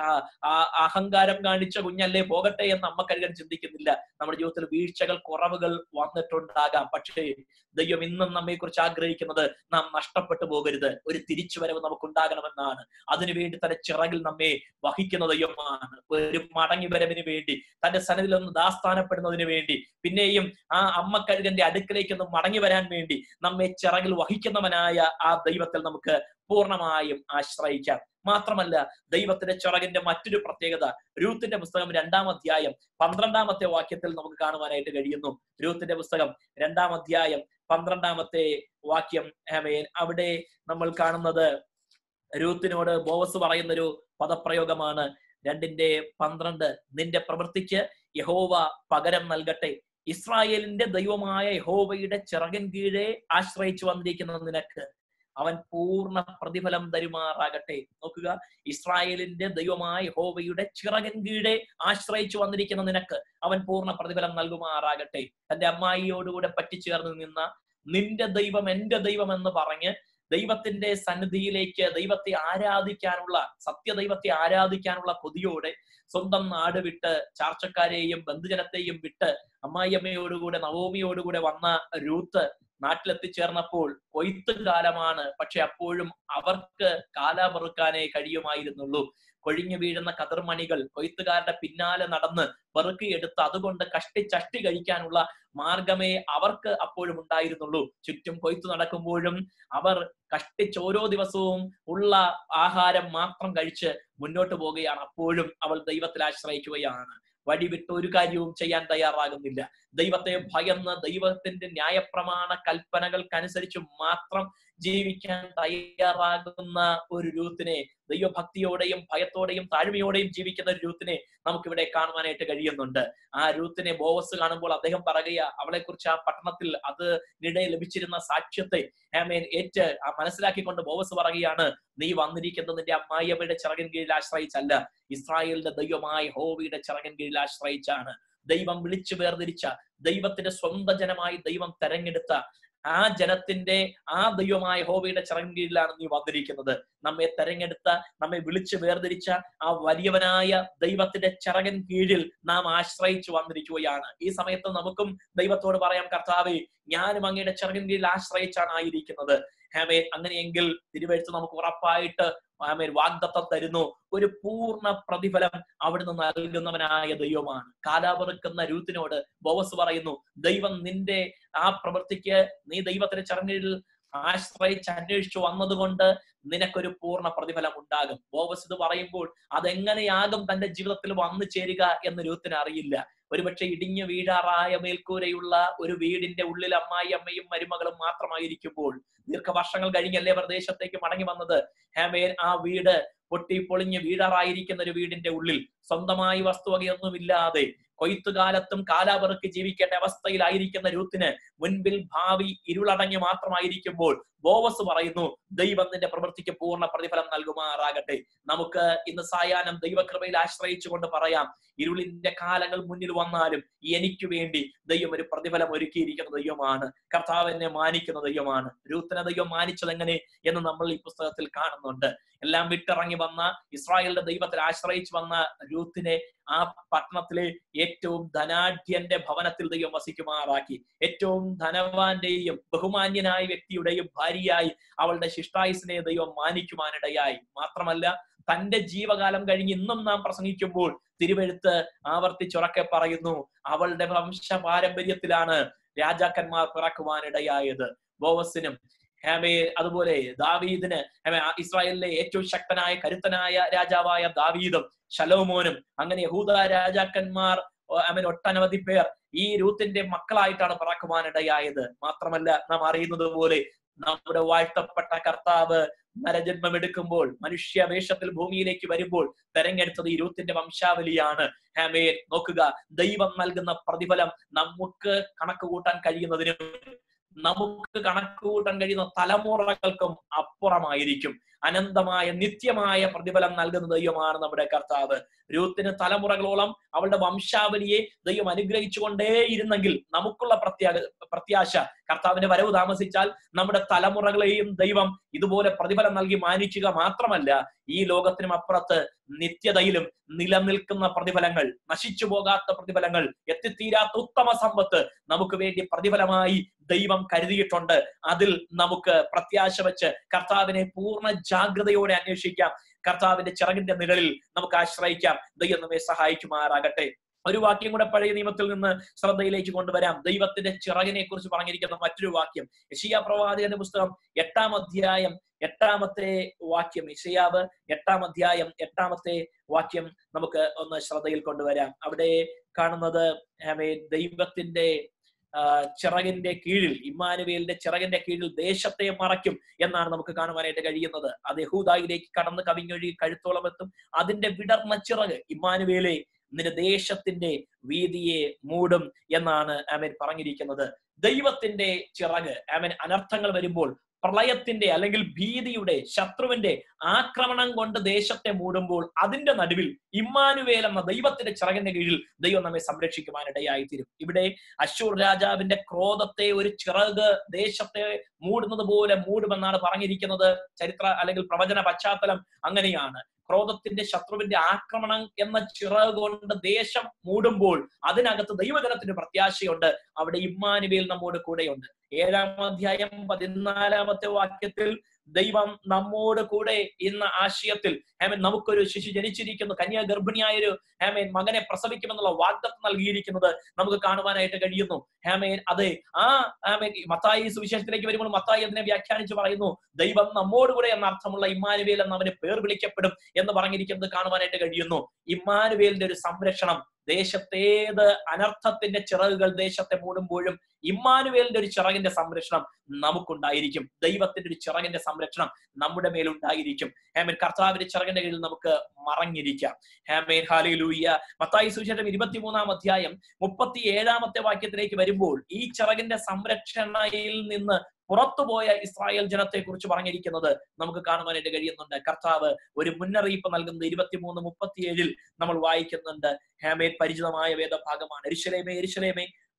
ആ അഹങ്കാരം കാണിച്ച കുഞ്ഞല്ലേ പോകട്ടെ എന്ന് അമ്മ കഴുകൻ ചിന്തിക്കുന്നില്ല നമ്മുടെ ജീവിതത്തിൽ വീഴ്ചകൾ കുറവുകൾ വന്നിട്ടുണ്ടാകാം പക്ഷേ ദൈവം ഇന്നും നമ്മെ കുറിച്ച് ആഗ്രഹിക്കുന്നത് നാം നഷ്ടപ്പെട്ടു പോകരുത് ഒരു തിരിച്ചുവരവ് നമുക്ക് ഉണ്ടാകണമെന്നാണ് അതിനുവേണ്ടി തന്റെ ചിറകിൽ നമ്മെ വഹിക്കുന്ന ദൈവമാണ് ഒരു മടങ്ങി വരവിന് വേണ്ടി തന്റെ സനതിൽ ഒന്ന് ദാസ്ഥാനപ്പെടുന്നതിന് വേണ്ടി പിന്നെയും ആ അമ്മ കഴുകന്റെ അടുക്കലേക്ക് ഒന്ന് മടങ്ങി വരാൻ വേണ്ടി നമ്മെ ചിറകിൽ വഹിക്കുന്നവനായ ആ ദൈവത്തിൽ നമുക്ക് പൂർണ്ണമായും ആശ്രയിക്കാം മാത്രമല്ല ദൈവത്തിന്റെ ചിറകിന്റെ മറ്റൊരു പ്രത്യേകത രൂത്തിന്റെ പുസ്തകം രണ്ടാം അധ്യായം പന്ത്രണ്ടാമത്തെ വാക്യത്തിൽ നമുക്ക് കാണുവാനായിട്ട് കഴിയുന്നു രൂത്തിന്റെ പുസ്തകം രണ്ടാം അധ്യായം പന്ത്രണ്ടാമത്തെ വാക്യം ഹമേൻ അവിടെ നമ്മൾ കാണുന്നത് രൂത്തിനോട് ബോവസ് പറയുന്നൊരു പദപ്രയോഗമാണ് രണ്ടിന്റെ പന്ത്രണ്ട് നിന്റെ പ്രവൃത്തിക്ക് യഹോവ പകരം നൽകട്ടെ ഇസ്രായേലിന്റെ ദൈവമായ യഹോവയുടെ ചിറകൻ കീഴെ ആശ്രയിച്ചു വന്നിരിക്കുന്ന നിനക്ക് അവൻ പൂർണ്ണ പ്രതിഫലം തരുമാറാകട്ടെ നോക്കുക ഇസ്രായേലിന്റെ ദൈവമായ യഹോവയുടെ ചിറകൻ കീഴെ ആശ്രയിച്ചു വന്നിരിക്കുന്ന നിനക്ക് അവൻ പൂർണ്ണ പ്രതിഫലം നൽകുമാറാകട്ടെ തന്റെ അമ്മായിയോടുകൂടെ പറ്റിച്ചേർന്ന് നിന്ന നിന്റെ ദൈവം എന്റെ ദൈവം എന്ന് പറഞ്ഞ് ദൈവത്തിന്റെ സന്നിധിയിലേക്ക് ദൈവത്തെ ആരാധിക്കാനുള്ള സത്യദൈവത്തെ ആരാധിക്കാനുള്ള കൊതിയോടെ സ്വന്തം നാട് വിട്ട് ചാർച്ചക്കാരെയും ബന്ധുജനത്തെയും വിട്ട് അമ്മായിയമ്മയോടുകൂടെ നവോമിയോടുകൂടെ വന്ന രൂത്ത് നാട്ടിലെത്തിച്ചേർന്നപ്പോൾ കൊയ്ത്ത് കാലമാണ് പക്ഷെ അപ്പോഴും അവർക്ക് കാലാപെറുക്കാനേ കഴിയുമായിരുന്നുള്ളൂ കൊഴിഞ്ഞു വീഴുന്ന കതിർമണികൾ കൊയ്ത്തുകാരുടെ പിന്നാലെ നടന്ന് പെറുക്കിയെടുത്ത് അതുകൊണ്ട് കഷ്ടിച്ചഷ്ടി കഴിക്കാനുള്ള മാർഗമേ അവർക്ക് അപ്പോഴും ഉണ്ടായിരുന്നുള്ളൂ ചുറ്റും കൊയ്ത്തു നടക്കുമ്പോഴും അവർ കഷ്ടിച്ച് ഓരോ ദിവസവും ഉള്ള ആഹാരം മാത്രം കഴിച്ച് മുന്നോട്ട് പോവുകയാണ് അപ്പോഴും അവൾ ദൈവത്തിൽ ആശ്രയിക്കുകയാണ് വഴി വിട്ട് ഒരു കാര്യവും ചെയ്യാൻ തയ്യാറാകുന്നില്ല ദൈവത്തെ ഭയന്ന് ദൈവത്തിന്റെ ന്യായപ്രമാണ കൽപ്പനകൾക്കനുസരിച്ച് മാത്രം ജീവിക്കാൻ തയ്യാറാകുന്ന ഒരു രൂത്തിനെ ദൈവഭക്തിയോടെയും ഭയത്തോടെയും താഴ്മയോടെയും ജീവിക്കുന്ന ഒരു രൂത്തിനെ നമുക്കിവിടെ കാണുവാനായിട്ട് കഴിയുന്നുണ്ട് ആ രൂത്തിനെ ബോവസ് കാണുമ്പോൾ അദ്ദേഹം പറയുക അവളെ കുറിച്ച് ആ പട്ടണത്തിൽ അതിനിടെ ലഭിച്ചിരുന്ന സാക്ഷ്യത്തെ ആമേൻ ഏറ്റ് ആ മനസ്സിലാക്കിക്കൊണ്ട് ബോവസ് പറയുകയാണ് നീ വന്നിരിക്കുന്നത് നിന്റെ അമ്മായിയമ്മയുടെ ചിറകൻ കീഴിൽ ആശ്രയിച്ചല്ല ഇസ്രായേലിന്റെ ദൈവമായ ഹോവിയുടെ ചിറകൻ കീഴിൽ ആശ്രയിച്ചാണ് ദൈവം വിളിച്ചു വേർതിരിച്ച ദൈവത്തിന്റെ സ്വന്തം ജനമായി ദൈവം തെരഞ്ഞെടുത്ത ആ ജനത്തിന്റെ ആ ദൈവമായ ഹോബയുടെ ചിറകിൻ കീഴിലാണ് നീ വന്നിരിക്കുന്നത് നമ്മെ തെരഞ്ഞെടുത്ത നമ്മെ വിളിച്ച് വേർതിരിച്ച ആ വലിയവനായ ദൈവത്തിന്റെ ചിറകൻ കീഴിൽ നാം ആശ്രയിച്ചു വന്നിരിക്കുകയാണ് ഈ സമയത്ത് നമുക്കും ദൈവത്തോട് പറയാം കർത്താവെ ഞാനും അങ്ങയുടെ ചിറകിൻ കീഴിൽ ആശ്രയിച്ചാണ് ആയിരിക്കുന്നത് ഹാമേ അങ്ങനെയെങ്കിൽ തിരുവഴുത്ത് നമുക്ക് ഉറപ്പായിട്ട് ആമേൻ വാഗ്ദത്തം തരുന്നു ഒരു പൂർണ്ണ പ്രതിഫലം അവിടുന്ന് നൽകുന്നവനായ ദൈവമാണ് കാലാപെറുക്കുന്ന രൂത്തിനോട് ബോവസ് പറയുന്നു ദൈവം നിന്റെ ആ പ്രവൃത്തിക്ക് നീ ദൈവത്തിന്റെ ചടങ്ങിൽ ആശ്രയിച്ച് അന്വേഷിച്ചു വന്നതുകൊണ്ട് നിനക്കൊരു പൂർണ്ണ പ്രതിഫലം ഉണ്ടാകും ബോവസ് ഇത് പറയുമ്പോൾ അതെങ്ങനെയാകും തന്റെ ജീവിതത്തിൽ വന്നു ചേരുക എന്ന് രൂത്തിന് അറിയില്ല ഒരുപക്ഷെ ഇടിഞ്ഞു വീഴാറായ മേൽക്കൂരയുള്ള ഒരു വീടിന്റെ ഉള്ളിൽ അമ്മായി അമ്മയും മരുമകളും മാത്രമായിരിക്കുമ്പോൾ ദീർഘവർഷങ്ങൾ കഴിഞ്ഞല്ലേ പ്രദേശത്തേക്ക് മടങ്ങി വന്നത് ഹാമേൻ ആ വീട് പൊട്ടി പൊളിഞ്ഞ് വീടാറായിരിക്കുന്ന ഒരു വീടിന്റെ ഉള്ളിൽ സ്വന്തമായി വസ്തുവകയൊന്നുമില്ലാതെ കൊയ്ത്തുകാലത്തും കാലാവറുക്ക് ജീവിക്കേണ്ട അവസ്ഥയിലായിരിക്കുന്ന രൂത്തിന് മുൻപിൽ ഭാവി ഇരുളടങ്ങി മാത്രമായിരിക്കുമ്പോൾ ബോവസ് പറയുന്നു ദൈവം നിന്റെ പ്രവൃത്തിക്ക് പൂർണ്ണ പ്രതിഫലം നൽകുമാറാകട്ടെ നമുക്ക് ഇന്ന് സായാഹ്നം ദൈവകൃപയിൽ ആശ്രയിച്ചുകൊണ്ട് പറയാം ഇരുളിന്റെ കാലങ്ങൾ മുന്നിൽ വന്നാലും എനിക്ക് വേണ്ടി ദൈവം ഒരു പ്രതിഫലം ഒരുക്കിയിരിക്കുന്ന ദൈവമാണ് കർത്താവ് എന്നെ മാനിക്കുന്ന ദൈവമാണ് രൂത്തിനെ ദൈവം മാനിച്ചത് എങ്ങനെ എന്ന് നമ്മൾ ഈ പുസ്തകത്തിൽ കാണുന്നുണ്ട് എല്ലാം വിട്ടിറങ്ങി വന്ന ഇസ്രായേലിന്റെ ദൈവത്തിൽ ആശ്രയിച്ചു വന്ന രൂത്തിനെ ആ പട്ടണത്തിലെ ഏറ്റവും ധനാഢ്യന്റെ ഭവനത്തിൽ ദൈവം വസിക്കുമാറാക്കി ഏറ്റവും ധനവാന്റെയും ബഹുമാന്യനായ വ്യക്തിയുടെയും ഭാര്യയായി അവളുടെ ശിഷ്ടായുസിനെ ദൈവം മാനിക്കുവാനിടയായി മാത്രമല്ല തന്റെ ജീവകാലം കഴിഞ്ഞ് ഇന്നും നാം പ്രസംഗിക്കുമ്പോൾ തിരുവെഴുത്ത് ആവർത്തിച്ചുറക്കെ പറയുന്നു അവളുടെ വംശ പാരമ്പര്യത്തിലാണ് രാജാക്കന്മാർ പിറക്കുവാനിടയായത് ബോവസിനും ഹേമേ അതുപോലെ ദാവീദിന് ഹേമേ ഇസ്രായേലിലെ ഏറ്റവും ശക്തനായ കരുത്തനായ രാജാവായ ദാവീദും ശലോമോനും അങ്ങനെ യഹൂദ രാജാക്കന്മാർ അവൻ ഒട്ടനവധി പേർ ഈ രൂത്തിന്റെ മക്കളായിട്ടാണ് പിറക്കുവാനിടയായത് മാത്രമല്ല നാം അറിയുന്നത് പോലെ നമ്മുടെ വാഴ്ത്തപ്പെട്ട കർത്താവ് നരജന്മം എടുക്കുമ്പോൾ മനുഷ്യ വേഷത്തിൽ ഭൂമിയിലേക്ക് വരുമ്പോൾ തെരഞ്ഞെടുത്തത് ഈ രൂത്തിന്റെ വംശാവലിയാണ് ഹാമേ നോക്കുക ദൈവം നൽകുന്ന പ്രതിഫലം നമുക്ക് കണക്ക് കൂട്ടാൻ കഴിയുന്നതിനും നമുക്ക് കണക്ക് കൂട്ടാൻ കഴിയുന്ന തലമുറകൾക്കും അപ്പുറമായിരിക്കും അനന്തമായ നിത്യമായ പ്രതിഫലം നൽകുന്ന ദൈവമാണ് നമ്മുടെ കർത്താവ് രൂത്തിന് തലമുറകളോളം അവളുടെ വംശാവലിയെ ദൈവം അനുഗ്രഹിച്ചുകൊണ്ടേയിരുന്നെങ്കിൽ നമുക്കുള്ള പ്രത്യാ പ്രത്യാശ കർത്താവിന്റെ വരവ് താമസിച്ചാൽ നമ്മുടെ തലമുറകളെയും ദൈവം ഇതുപോലെ പ്രതിഫലം നൽകി മാനിക്കുക മാത്രമല്ല ഈ ലോകത്തിനും അപ്പുറത്ത് നിത്യതയിലും നിലനിൽക്കുന്ന പ്രതിഫലങ്ങൾ നശിച്ചു പോകാത്ത പ്രതിഫലങ്ങൾ എത്തിത്തീരാത്ത ഉത്തമ സമ്പത്ത് നമുക്ക് വേണ്ടി പ്രതിഫലമായി ദൈവം കരുതിയിട്ടുണ്ട് അതിൽ നമുക്ക് പ്രത്യാശ വെച്ച് കർത്താവിനെ പൂർണ്ണ ജാഗ്രതയോടെ അന്വേഷിക്കാം കർത്താവിന്റെ ചിറകിന്റെ നിഴലിൽ നമുക്ക് ആശ്രയിക്കാം ദൈവം നമ്മെ സഹായിക്കുമാറാകട്ടെ ഒരു വാക്യം കൂടെ പഴയ നിയമത്തിൽ നിന്ന് ശ്രദ്ധയിലേക്ക് കൊണ്ടുവരാം ദൈവത്തിന്റെ ചിറകിനെ കുറിച്ച് പറഞ്ഞിരിക്കുന്ന മറ്റൊരു വാക്യം യഷിയ പ്രവാചകന്റെ പുസ്തകം എട്ടാം അധ്യായം എട്ടാമത്തെ വാക്യം ഇഷയാവ് എട്ടാം അധ്യായം എട്ടാമത്തെ വാക്യം നമുക്ക് ഒന്ന് ശ്രദ്ധയിൽ കൊണ്ടുവരാം അവിടെ കാണുന്നത് ദൈവത്തിന്റെ ചിറകിന്റെ കീഴിൽ ഇമ്മാനുവേലിന്റെ ചിറകിന്റെ കീഴിൽ ദേശത്തെ മറയ്ക്കും എന്നാണ് നമുക്ക് കാണുവാനായിട്ട് കഴിയുന്നത് അത് യഹൂദായിലേക്ക് കടന്ന് കവിഞ്ഞൊഴുകി കഴുത്തോളം എത്തും അതിന്റെ വിടർന്ന ചിറക് ഇമ്മാനുവേലെ നിന്റെ ദേശത്തിന്റെ വീതിയെ മൂടും എന്നാണ് ആമൻ പറഞ്ഞിരിക്കുന്നത് ദൈവത്തിന്റെ ചിറക് ആമൻ അനർത്ഥങ്ങൾ വരുമ്പോൾ പ്രളയത്തിന്റെ അല്ലെങ്കിൽ ഭീതിയുടെ ശത്രുവിന്റെ ആക്രമണം കൊണ്ട് ദേശത്തെ മൂടുമ്പോൾ അതിന്റെ നടുവിൽ ഇമ്മാനുവേൽ എന്ന ദൈവത്തിന്റെ ചിറകിന്റെ കീഴിൽ ദൈവം നമ്മെ സംരക്ഷിക്കുവാനിടയായി തീരും ഇവിടെ അശൂർ രാജാവിന്റെ ക്രോധത്തെ ഒരു ചിറക് ദേശത്തെ മൂടുന്നത് പോലെ മൂടുമെന്നാണ് പറഞ്ഞിരിക്കുന്നത് ചരിത്ര അല്ലെങ്കിൽ പ്രവചന പശ്ചാത്തലം അങ്ങനെയാണ് ക്രോധത്തിന്റെ ശത്രുവിന്റെ ആക്രമണം എന്ന ചിറക് കൊണ്ട് ദേശം മൂടുമ്പോൾ അതിനകത്ത് ദൈവജനത്തിന് പ്രത്യാശയുണ്ട് അവിടെ ഇമ്മാനുവേൽ നമ്മോട് കൂടെയുണ്ട് ഏഴാം അധ്യായം പതിനാലാമത്തെ വാക്യത്തിൽ ദൈവം നമ്മോട് കൂടെ എന്ന ആശയത്തിൽ ഹേമൻ നമുക്കൊരു ശിശു ജനിച്ചിരിക്കുന്നു കന്യാ ഗർഭിണിയായ ഒരു ഹേമേൻ മകനെ പ്രസവിക്കുമെന്നുള്ള വാഗ്ദത്തം നൽകിയിരിക്കുന്നത് നമുക്ക് കാണുവാനായിട്ട് കഴിയുന്നു ഹേമേൻ അതെ ആ ഹേമേൻ മത്തായി സുവിശേഷത്തിലേക്ക് വരുമ്പോൾ മത്തായി അതിനെ വ്യാഖ്യാനിച്ച് പറയുന്നു ദൈവം നമ്മോട് കൂടെ എന്ന അർത്ഥമുള്ള ഇമ്മാനുവേൽ എന്ന് അവന് പേർ വിളിക്കപ്പെടും എന്ന് പറഞ്ഞിരിക്കുന്നത് കാണുവാനായിട്ട് കഴിയുന്നു ഇമ്മാനുവേലിന്റെ ഒരു സംരക്ഷണം ദേശത്തേത് അനർത്ഥത്തിന്റെ ചിറകുകൾ ദേശത്തെ മൂടുമ്പോഴും ഇമ്മാനുവേലിന്റെ ഒരു ചിറകിന്റെ സംരക്ഷണം നമുക്കുണ്ടായിരിക്കും ദൈവത്തിന്റെ ഒരു ചിറകിന്റെ സംരക്ഷണം നമ്മുടെ മേലുണ്ടായിരിക്കും ഹേമൻ കർത്താവിന്റെ ചിറകിന്റെ കീഴിൽ നമുക്ക് മറഞ്ഞിരിക്കാം ഹേമേൻ ഹാലയിലൂയ്യ മത്തായി സുവിശേഷം ഇരുപത്തിമൂന്നാം അധ്യായം മുപ്പത്തി ഏഴാമത്തെ വാക്യത്തിലേക്ക് വരുമ്പോൾ ഈ ചിറകിന്റെ സംരക്ഷണയിൽ നിന്ന് പുറത്തുപോയ ഇസ്രായേൽ ജനത്തെ കുറിച്ച് പറഞ്ഞിരിക്കുന്നത് നമുക്ക് കാണുവാനായിട്ട് കഴിയുന്നുണ്ട് കർത്താവ് ഒരു മുന്നറിയിപ്പ് നൽകുന്നത് ഇരുപത്തിമൂന്ന് മുപ്പത്തിയേഴിൽ നമ്മൾ വായിക്കുന്നുണ്ട് ഹേമേൻ പരിചിതമായ വേദഭാഗമാണ് എരിശലേമേ എരിശലേമേ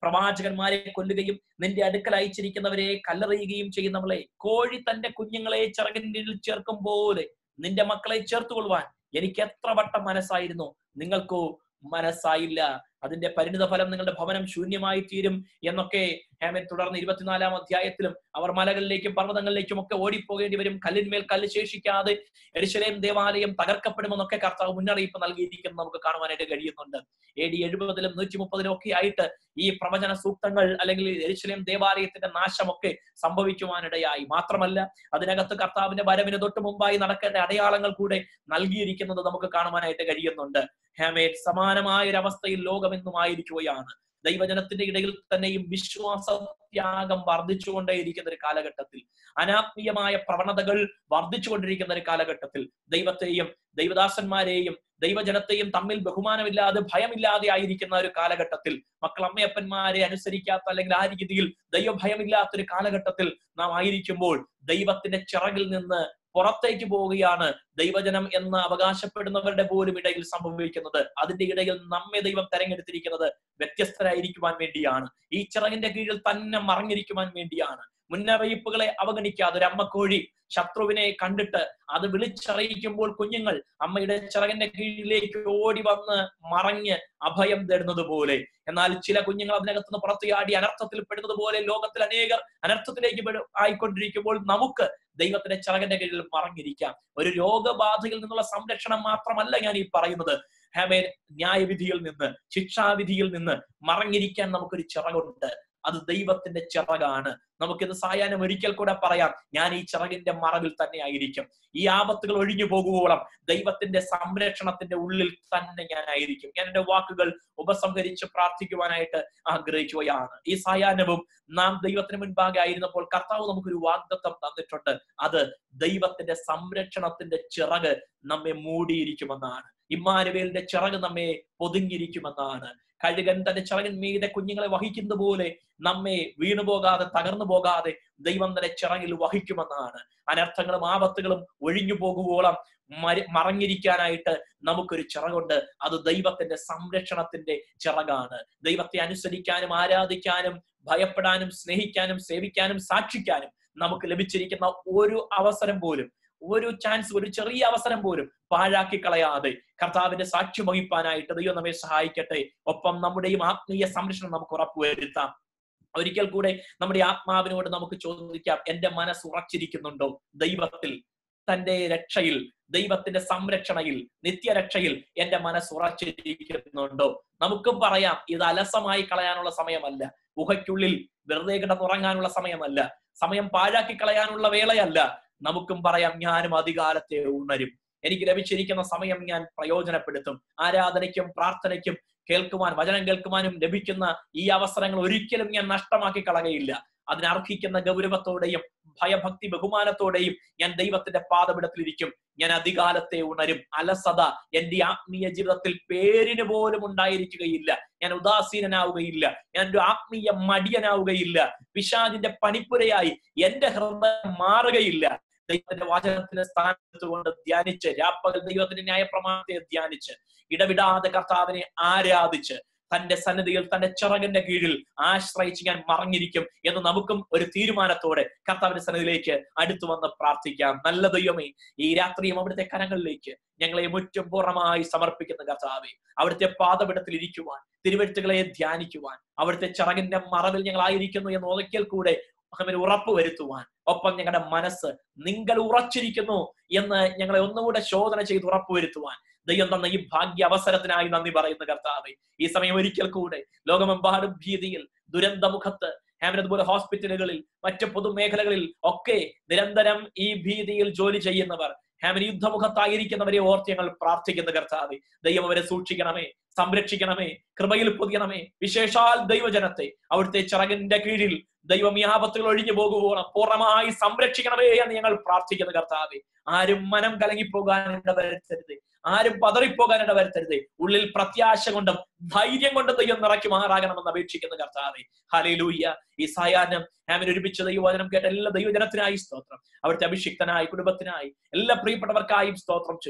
പ്രവാചകന്മാരെ കൊല്ലുകയും നിന്റെ അടുക്കൽ അയച്ചിരിക്കുന്നവരെ കല്ലെറിയുകയും ചെയ്യുന്നവളെ കോഴി തന്റെ കുഞ്ഞുങ്ങളെ ചിറകിൻ്റെ ചേർക്കും പോലെ നിന്റെ മക്കളെ ചേർത്തുകൊള്ളുവാൻ എനിക്ക് എത്ര വട്ടം മനസ്സായിരുന്നു നിങ്ങൾക്കോ മനസ്സായില്ല അതിന്റെ പരിണിത ഫലം നിങ്ങളുടെ ഭവനം ശൂന്യമായി തീരും എന്നൊക്കെ ഹേമൻ തുടർന്ന് ഇരുപത്തിനാലാം അധ്യായത്തിലും അവർ മലകളിലേക്കും പർവ്വതങ്ങളിലേക്കും ഒക്കെ ഓടിപ്പോകേണ്ടി വരും കല്ലിന്മേൽ കല്ല് ശേഷിക്കാതെ എരിശലേം ദേവാലയം തകർക്കപ്പെടുമെന്നൊക്കെ കർത്താവ് മുന്നറിയിപ്പ് നൽകിയിരിക്കുന്നത് നമുക്ക് കാണുവാനായിട്ട് കഴിയുന്നുണ്ട് എ ഡി എഴുപതിലും നൂറ്റി മുപ്പതിലും ഒക്കെ ആയിട്ട് ഈ പ്രവചന സൂക്തങ്ങൾ അല്ലെങ്കിൽ എരിശലേം ദേവാലയത്തിന്റെ നാശമൊക്കെ സംഭവിക്കുവാനിടയായി മാത്രമല്ല അതിനകത്ത് കർത്താവിന്റെ വരവിന് തൊട്ട് മുമ്പായി നടക്കേണ്ട അടയാളങ്ങൾ കൂടെ നൽകിയിരിക്കുന്നത് നമുക്ക് കാണുവാനായിട്ട് കഴിയുന്നുണ്ട് ഹാമേറ്റ് സമാനമായ ഒരു അവസ്ഥയിൽ ലോകമെന്നും ആയിരിക്കുകയാണ് ദൈവജനത്തിന്റെ ഇടയിൽ തന്നെയും വിശ്വാസത്യാഗം വർദ്ധിച്ചുകൊണ്ടേയിരിക്കുന്ന ഒരു കാലഘട്ടത്തിൽ അനാത്മീയമായ പ്രവണതകൾ വർദ്ധിച്ചുകൊണ്ടിരിക്കുന്ന ഒരു കാലഘട്ടത്തിൽ ദൈവത്തെയും ദൈവദാസന്മാരെയും ദൈവജനത്തെയും തമ്മിൽ ബഹുമാനമില്ലാതെ ഭയമില്ലാതെ ആയിരിക്കുന്ന ഒരു കാലഘട്ടത്തിൽ മക്കൾ അമ്മയപ്പന്മാരെ അനുസരിക്കാത്ത അല്ലെങ്കിൽ ആ രീതിയിൽ ദൈവഭയമില്ലാത്ത ഒരു കാലഘട്ടത്തിൽ നാം ആയിരിക്കുമ്പോൾ ദൈവത്തിന്റെ ചിറകിൽ നിന്ന് പുറത്തേക്ക് പോവുകയാണ് ദൈവജനം എന്ന് അവകാശപ്പെടുന്നവരുടെ പോലും ഇടയിൽ സംഭവിക്കുന്നത് അതിന്റെ ഇടയിൽ നമ്മെ ദൈവം തെരഞ്ഞെടുത്തിരിക്കുന്നത് വ്യത്യസ്തരായിരിക്കുവാൻ വേണ്ടിയാണ് ഈ ചിറകിന്റെ കീഴിൽ തന്നെ മറഞ്ഞിരിക്കുവാൻ വേണ്ടിയാണ് മുന്നറിയിപ്പുകളെ അവഗണിക്കാതെ ഒരു അമ്മക്കോഴി ശത്രുവിനെ കണ്ടിട്ട് അത് വിളിച്ചറിയിക്കുമ്പോൾ കുഞ്ഞുങ്ങൾ അമ്മയുടെ ചിറകിന്റെ കീഴിലേക്ക് ഓടി വന്ന് മറഞ്ഞ് അഭയം തേടുന്നത് പോലെ എന്നാൽ ചില കുഞ്ഞുങ്ങൾ അതിനകത്ത് നിന്ന് പുറത്തു ചാടി അനർത്ഥത്തിൽ പെടുന്നത് പോലെ ലോകത്തിൽ അനേകർ അനർത്ഥത്തിലേക്ക് പെടു- ആയിക്കൊണ്ടിരിക്കുമ്പോൾ നമുക്ക് ദൈവത്തിന്റെ ചിറകിന്റെ കീഴിൽ മറഞ്ഞിരിക്കാം ഒരു രോഗബാധയിൽ നിന്നുള്ള സംരക്ഷണം മാത്രമല്ല ഞാൻ ഈ പറയുന്നത് ഹാമേൻ ന്യായവിധിയിൽ നിന്ന് ശിക്ഷാവിധിയിൽ നിന്ന് മറഞ്ഞിരിക്കാൻ നമുക്കൊരു ചിറകുണ്ട് അത് ദൈവത്തിന്റെ ചിറകാണ് നമുക്കിത് സായാഹ്നം ഒരിക്കൽ കൂടെ പറയാം ഞാൻ ഈ ചിറകിന്റെ മറവിൽ തന്നെ ആയിരിക്കും ഈ ആപത്തുകൾ ഒഴിഞ്ഞു പോകുവോളം ദൈവത്തിന്റെ സംരക്ഷണത്തിന്റെ ഉള്ളിൽ തന്നെ ഞാൻ ആയിരിക്കും ഞാൻ എന്റെ വാക്കുകൾ ഉപസംഹരിച്ച് പ്രാർത്ഥിക്കുവാനായിട്ട് ആഗ്രഹിക്കുകയാണ് ഈ സായാഹ്നവും നാം ദൈവത്തിന് മുൻപാകെ ആയിരുന്നപ്പോൾ കർത്താവ് നമുക്കൊരു വാഗ്ദത്തം തന്നിട്ടുണ്ട് അത് ദൈവത്തിന്റെ സംരക്ഷണത്തിന്റെ ചിറക് നമ്മെ മൂടിയിരിക്കുമെന്നാണ് ഇമ്മാനുവേലിന്റെ ചിറക് നമ്മെ പൊതുങ്ങിയിരിക്കുമെന്നാണ് കഴുകൻ തന്റെ ചിറകൻ മീതെ കുഞ്ഞുങ്ങളെ വഹിക്കുന്ന പോലെ നമ്മെ വീണുപോകാതെ തകർന്നു പോകാതെ ദൈവം തന്നെ ചിറകിൽ വഹിക്കുമെന്നാണ് അനർത്ഥങ്ങളും ആപത്തുകളും ഒഴിഞ്ഞു പോകുവോളം മര- മറഞ്ഞിരിക്കാനായിട്ട് നമുക്കൊരു ചിറകുണ്ട് അത് ദൈവത്തിന്റെ സംരക്ഷണത്തിന്റെ ചിറകാണ് ദൈവത്തെ അനുസരിക്കാനും ആരാധിക്കാനും ഭയപ്പെടാനും സ്നേഹിക്കാനും സേവിക്കാനും സാക്ഷിക്കാനും നമുക്ക് ലഭിച്ചിരിക്കുന്ന ഒരു അവസരം പോലും ഒരു ചാൻസ് ഒരു ചെറിയ അവസരം പോലും പാഴാക്കി കളയാതെ കർത്താവിന്റെ സാക്ഷ്യം വഹിപ്പാനായിട്ട് ദൈവം നമ്മെ സഹായിക്കട്ടെ ഒപ്പം നമ്മുടെയും ആത്മീയ സംരക്ഷണം നമുക്ക് ഉറപ്പുവരുത്താം ഒരിക്കൽ കൂടെ നമ്മുടെ ആത്മാവിനോട് നമുക്ക് ചോദിക്കാം എന്റെ മനസ്സ് ഉറച്ചിരിക്കുന്നുണ്ടോ ദൈവത്തിൽ തന്റെ രക്ഷയിൽ ദൈവത്തിന്റെ സംരക്ഷണയിൽ നിത്യരക്ഷയിൽ എന്റെ മനസ്സ് ഉറച്ചിരിക്കുന്നുണ്ടോ നമുക്കും പറയാം ഇത് അലസമായി കളയാനുള്ള സമയമല്ല ഗുഹയ്ക്കുള്ളിൽ വെറുതെ കിടന്നുറങ്ങാനുള്ള സമയമല്ല സമയം പാഴാക്കി കളയാനുള്ള വേളയല്ല നമുക്കും പറയാം ഞാനും അധികാലത്തെ ഉണരും എനിക്ക് ലഭിച്ചിരിക്കുന്ന സമയം ഞാൻ പ്രയോജനപ്പെടുത്തും ആരാധനയ്ക്കും പ്രാർത്ഥനയ്ക്കും കേൾക്കുവാൻ വചനം കേൾക്കുവാനും ലഭിക്കുന്ന ഈ അവസരങ്ങൾ ഒരിക്കലും ഞാൻ നഷ്ടമാക്കി കളകയില്ല അതിനർഹിക്കുന്ന ഗൗരവത്തോടെയും ഭയഭക്തി ബഹുമാനത്തോടെയും ഞാൻ ദൈവത്തിന്റെ പാദപിടത്തിലിരിക്കും ഞാൻ അധികാലത്തെ ഉണരും അലസത എന്റെ ആത്മീയ ജീവിതത്തിൽ പേരിന് പോലും ഉണ്ടായിരിക്കുകയില്ല ഞാൻ ഉദാസീനനാവുകയില്ല ഞാൻ ഒരു ആത്മീയ മടിയനാവുകയില്ല പിശാചിന്റെ പണിപ്പുരയായി എന്റെ ഹൃദയം മാറുകയില്ല ദൈവത്തിന്റെ വചനത്തിന്റെ സ്ഥാനത്തുകൊണ്ട് ധ്യാനിച്ച് രാപ്പകൽ ദൈവത്തിന്റെ ന്യായപ്രമാണത്തെ ധ്യാനിച്ച് ഇടവിടാതെ കർത്താവിനെ ആരാധിച്ച് തന്റെ സന്നിധിയിൽ തന്റെ ചിറകിന്റെ കീഴിൽ ആശ്രയിച്ച് ഞാൻ മറഞ്ഞിരിക്കും എന്ന് നമുക്കും ഒരു തീരുമാനത്തോടെ കർത്താവിന്റെ സന്നിധിയിലേക്ക് അടുത്തു വന്ന് പ്രാർത്ഥിക്കാം നല്ല ദൈവമേ ഈ രാത്രിയും അവിടുത്തെ കരങ്ങളിലേക്ക് ഞങ്ങളെ മുറ്റും പൂർണ്ണമായി സമർപ്പിക്കുന്ന കർത്താവെ അവിടുത്തെ പാദപിടത്തിൽ ഇരിക്കുവാൻ തിരുവഴുത്തുകളെ ധ്യാനിക്കുവാൻ അവിടുത്തെ ചിറകിന്റെ മറവിൽ ഞങ്ങൾ ആയിരിക്കുന്നു എന്ന് ഒരിക്കൽ കൂടെ അവന് ഉറപ്പ് വരുത്തുവാൻ ഒപ്പം ഞങ്ങളുടെ മനസ്സ് നിങ്ങൾ ഉറച്ചിരിക്കുന്നു എന്ന് ഞങ്ങളെ ഒന്നുകൂടെ ശോധന ചെയ്ത് ഉറപ്പുവരുത്തുവാൻ ദൈവം തന്ന ഈ ഭാഗ്യ അവസരത്തിനായി നന്ദി പറയുന്ന കർത്താവെ ഈ സമയം ഒരിക്കൽ കൂടെ ലോകമെമ്പാടും ഭീതിയിൽ ദുരന്തമുഖത്ത് ഹാമിനതുപോലെ ഹോസ്പിറ്റലുകളിൽ മറ്റ് പൊതുമേഖലകളിൽ ഒക്കെ നിരന്തരം ഈ ഭീതിയിൽ ജോലി ചെയ്യുന്നവർ ഹാമിന് യുദ്ധമുഖത്തായിരിക്കുന്നവരെ ഓർത്ത് ഞങ്ങൾ പ്രാർത്ഥിക്കുന്ന കർത്താവെ ദൈവം അവരെ സൂക്ഷിക്കണമേ സംരക്ഷിക്കണമേ കൃപയിൽ പൊതിയണമേ വിശേഷാൽ ദൈവജനത്തെ അവിടുത്തെ ചിറകിന്റെ കീഴിൽ ദൈവം ഈ ആപത്തുകൾ ഒഴിഞ്ഞു പോകുവോളം പൂർണ്ണമായി സംരക്ഷിക്കണമേ എന്ന് ഞങ്ങൾ പ്രാർത്ഥിക്കുന്ന കർത്താവെ ആരും മനം കലങ്ങിപ്പോകാൻ ഇടവരുത്തരുത് ആരും പതറിപ്പോകാൻ ഇടവരുത്തരുത് ഉള്ളിൽ പ്രത്യാശ കൊണ്ടും ധൈര്യം കൊണ്ടും ദൈവം നിറയ്ക്കുമാറാകണമെന്ന് അപേക്ഷിക്കുന്ന കർത്താവെ ഹലയിലൂയ്യ ഈ സായാഹ്നം ഹാമിൻ ഒരുമിച്ച് ദൈവവചനം കേട്ട എല്ലാ ദൈവജനത്തിനായി സ്തോത്രം അവിടുത്തെ അഭിഷിക്തനായി കുടുംബത്തിനായി എല്ലാ പ്രിയപ്പെട്ടവർക്കായും സ്തോത്രം ചെയ്യുന്നു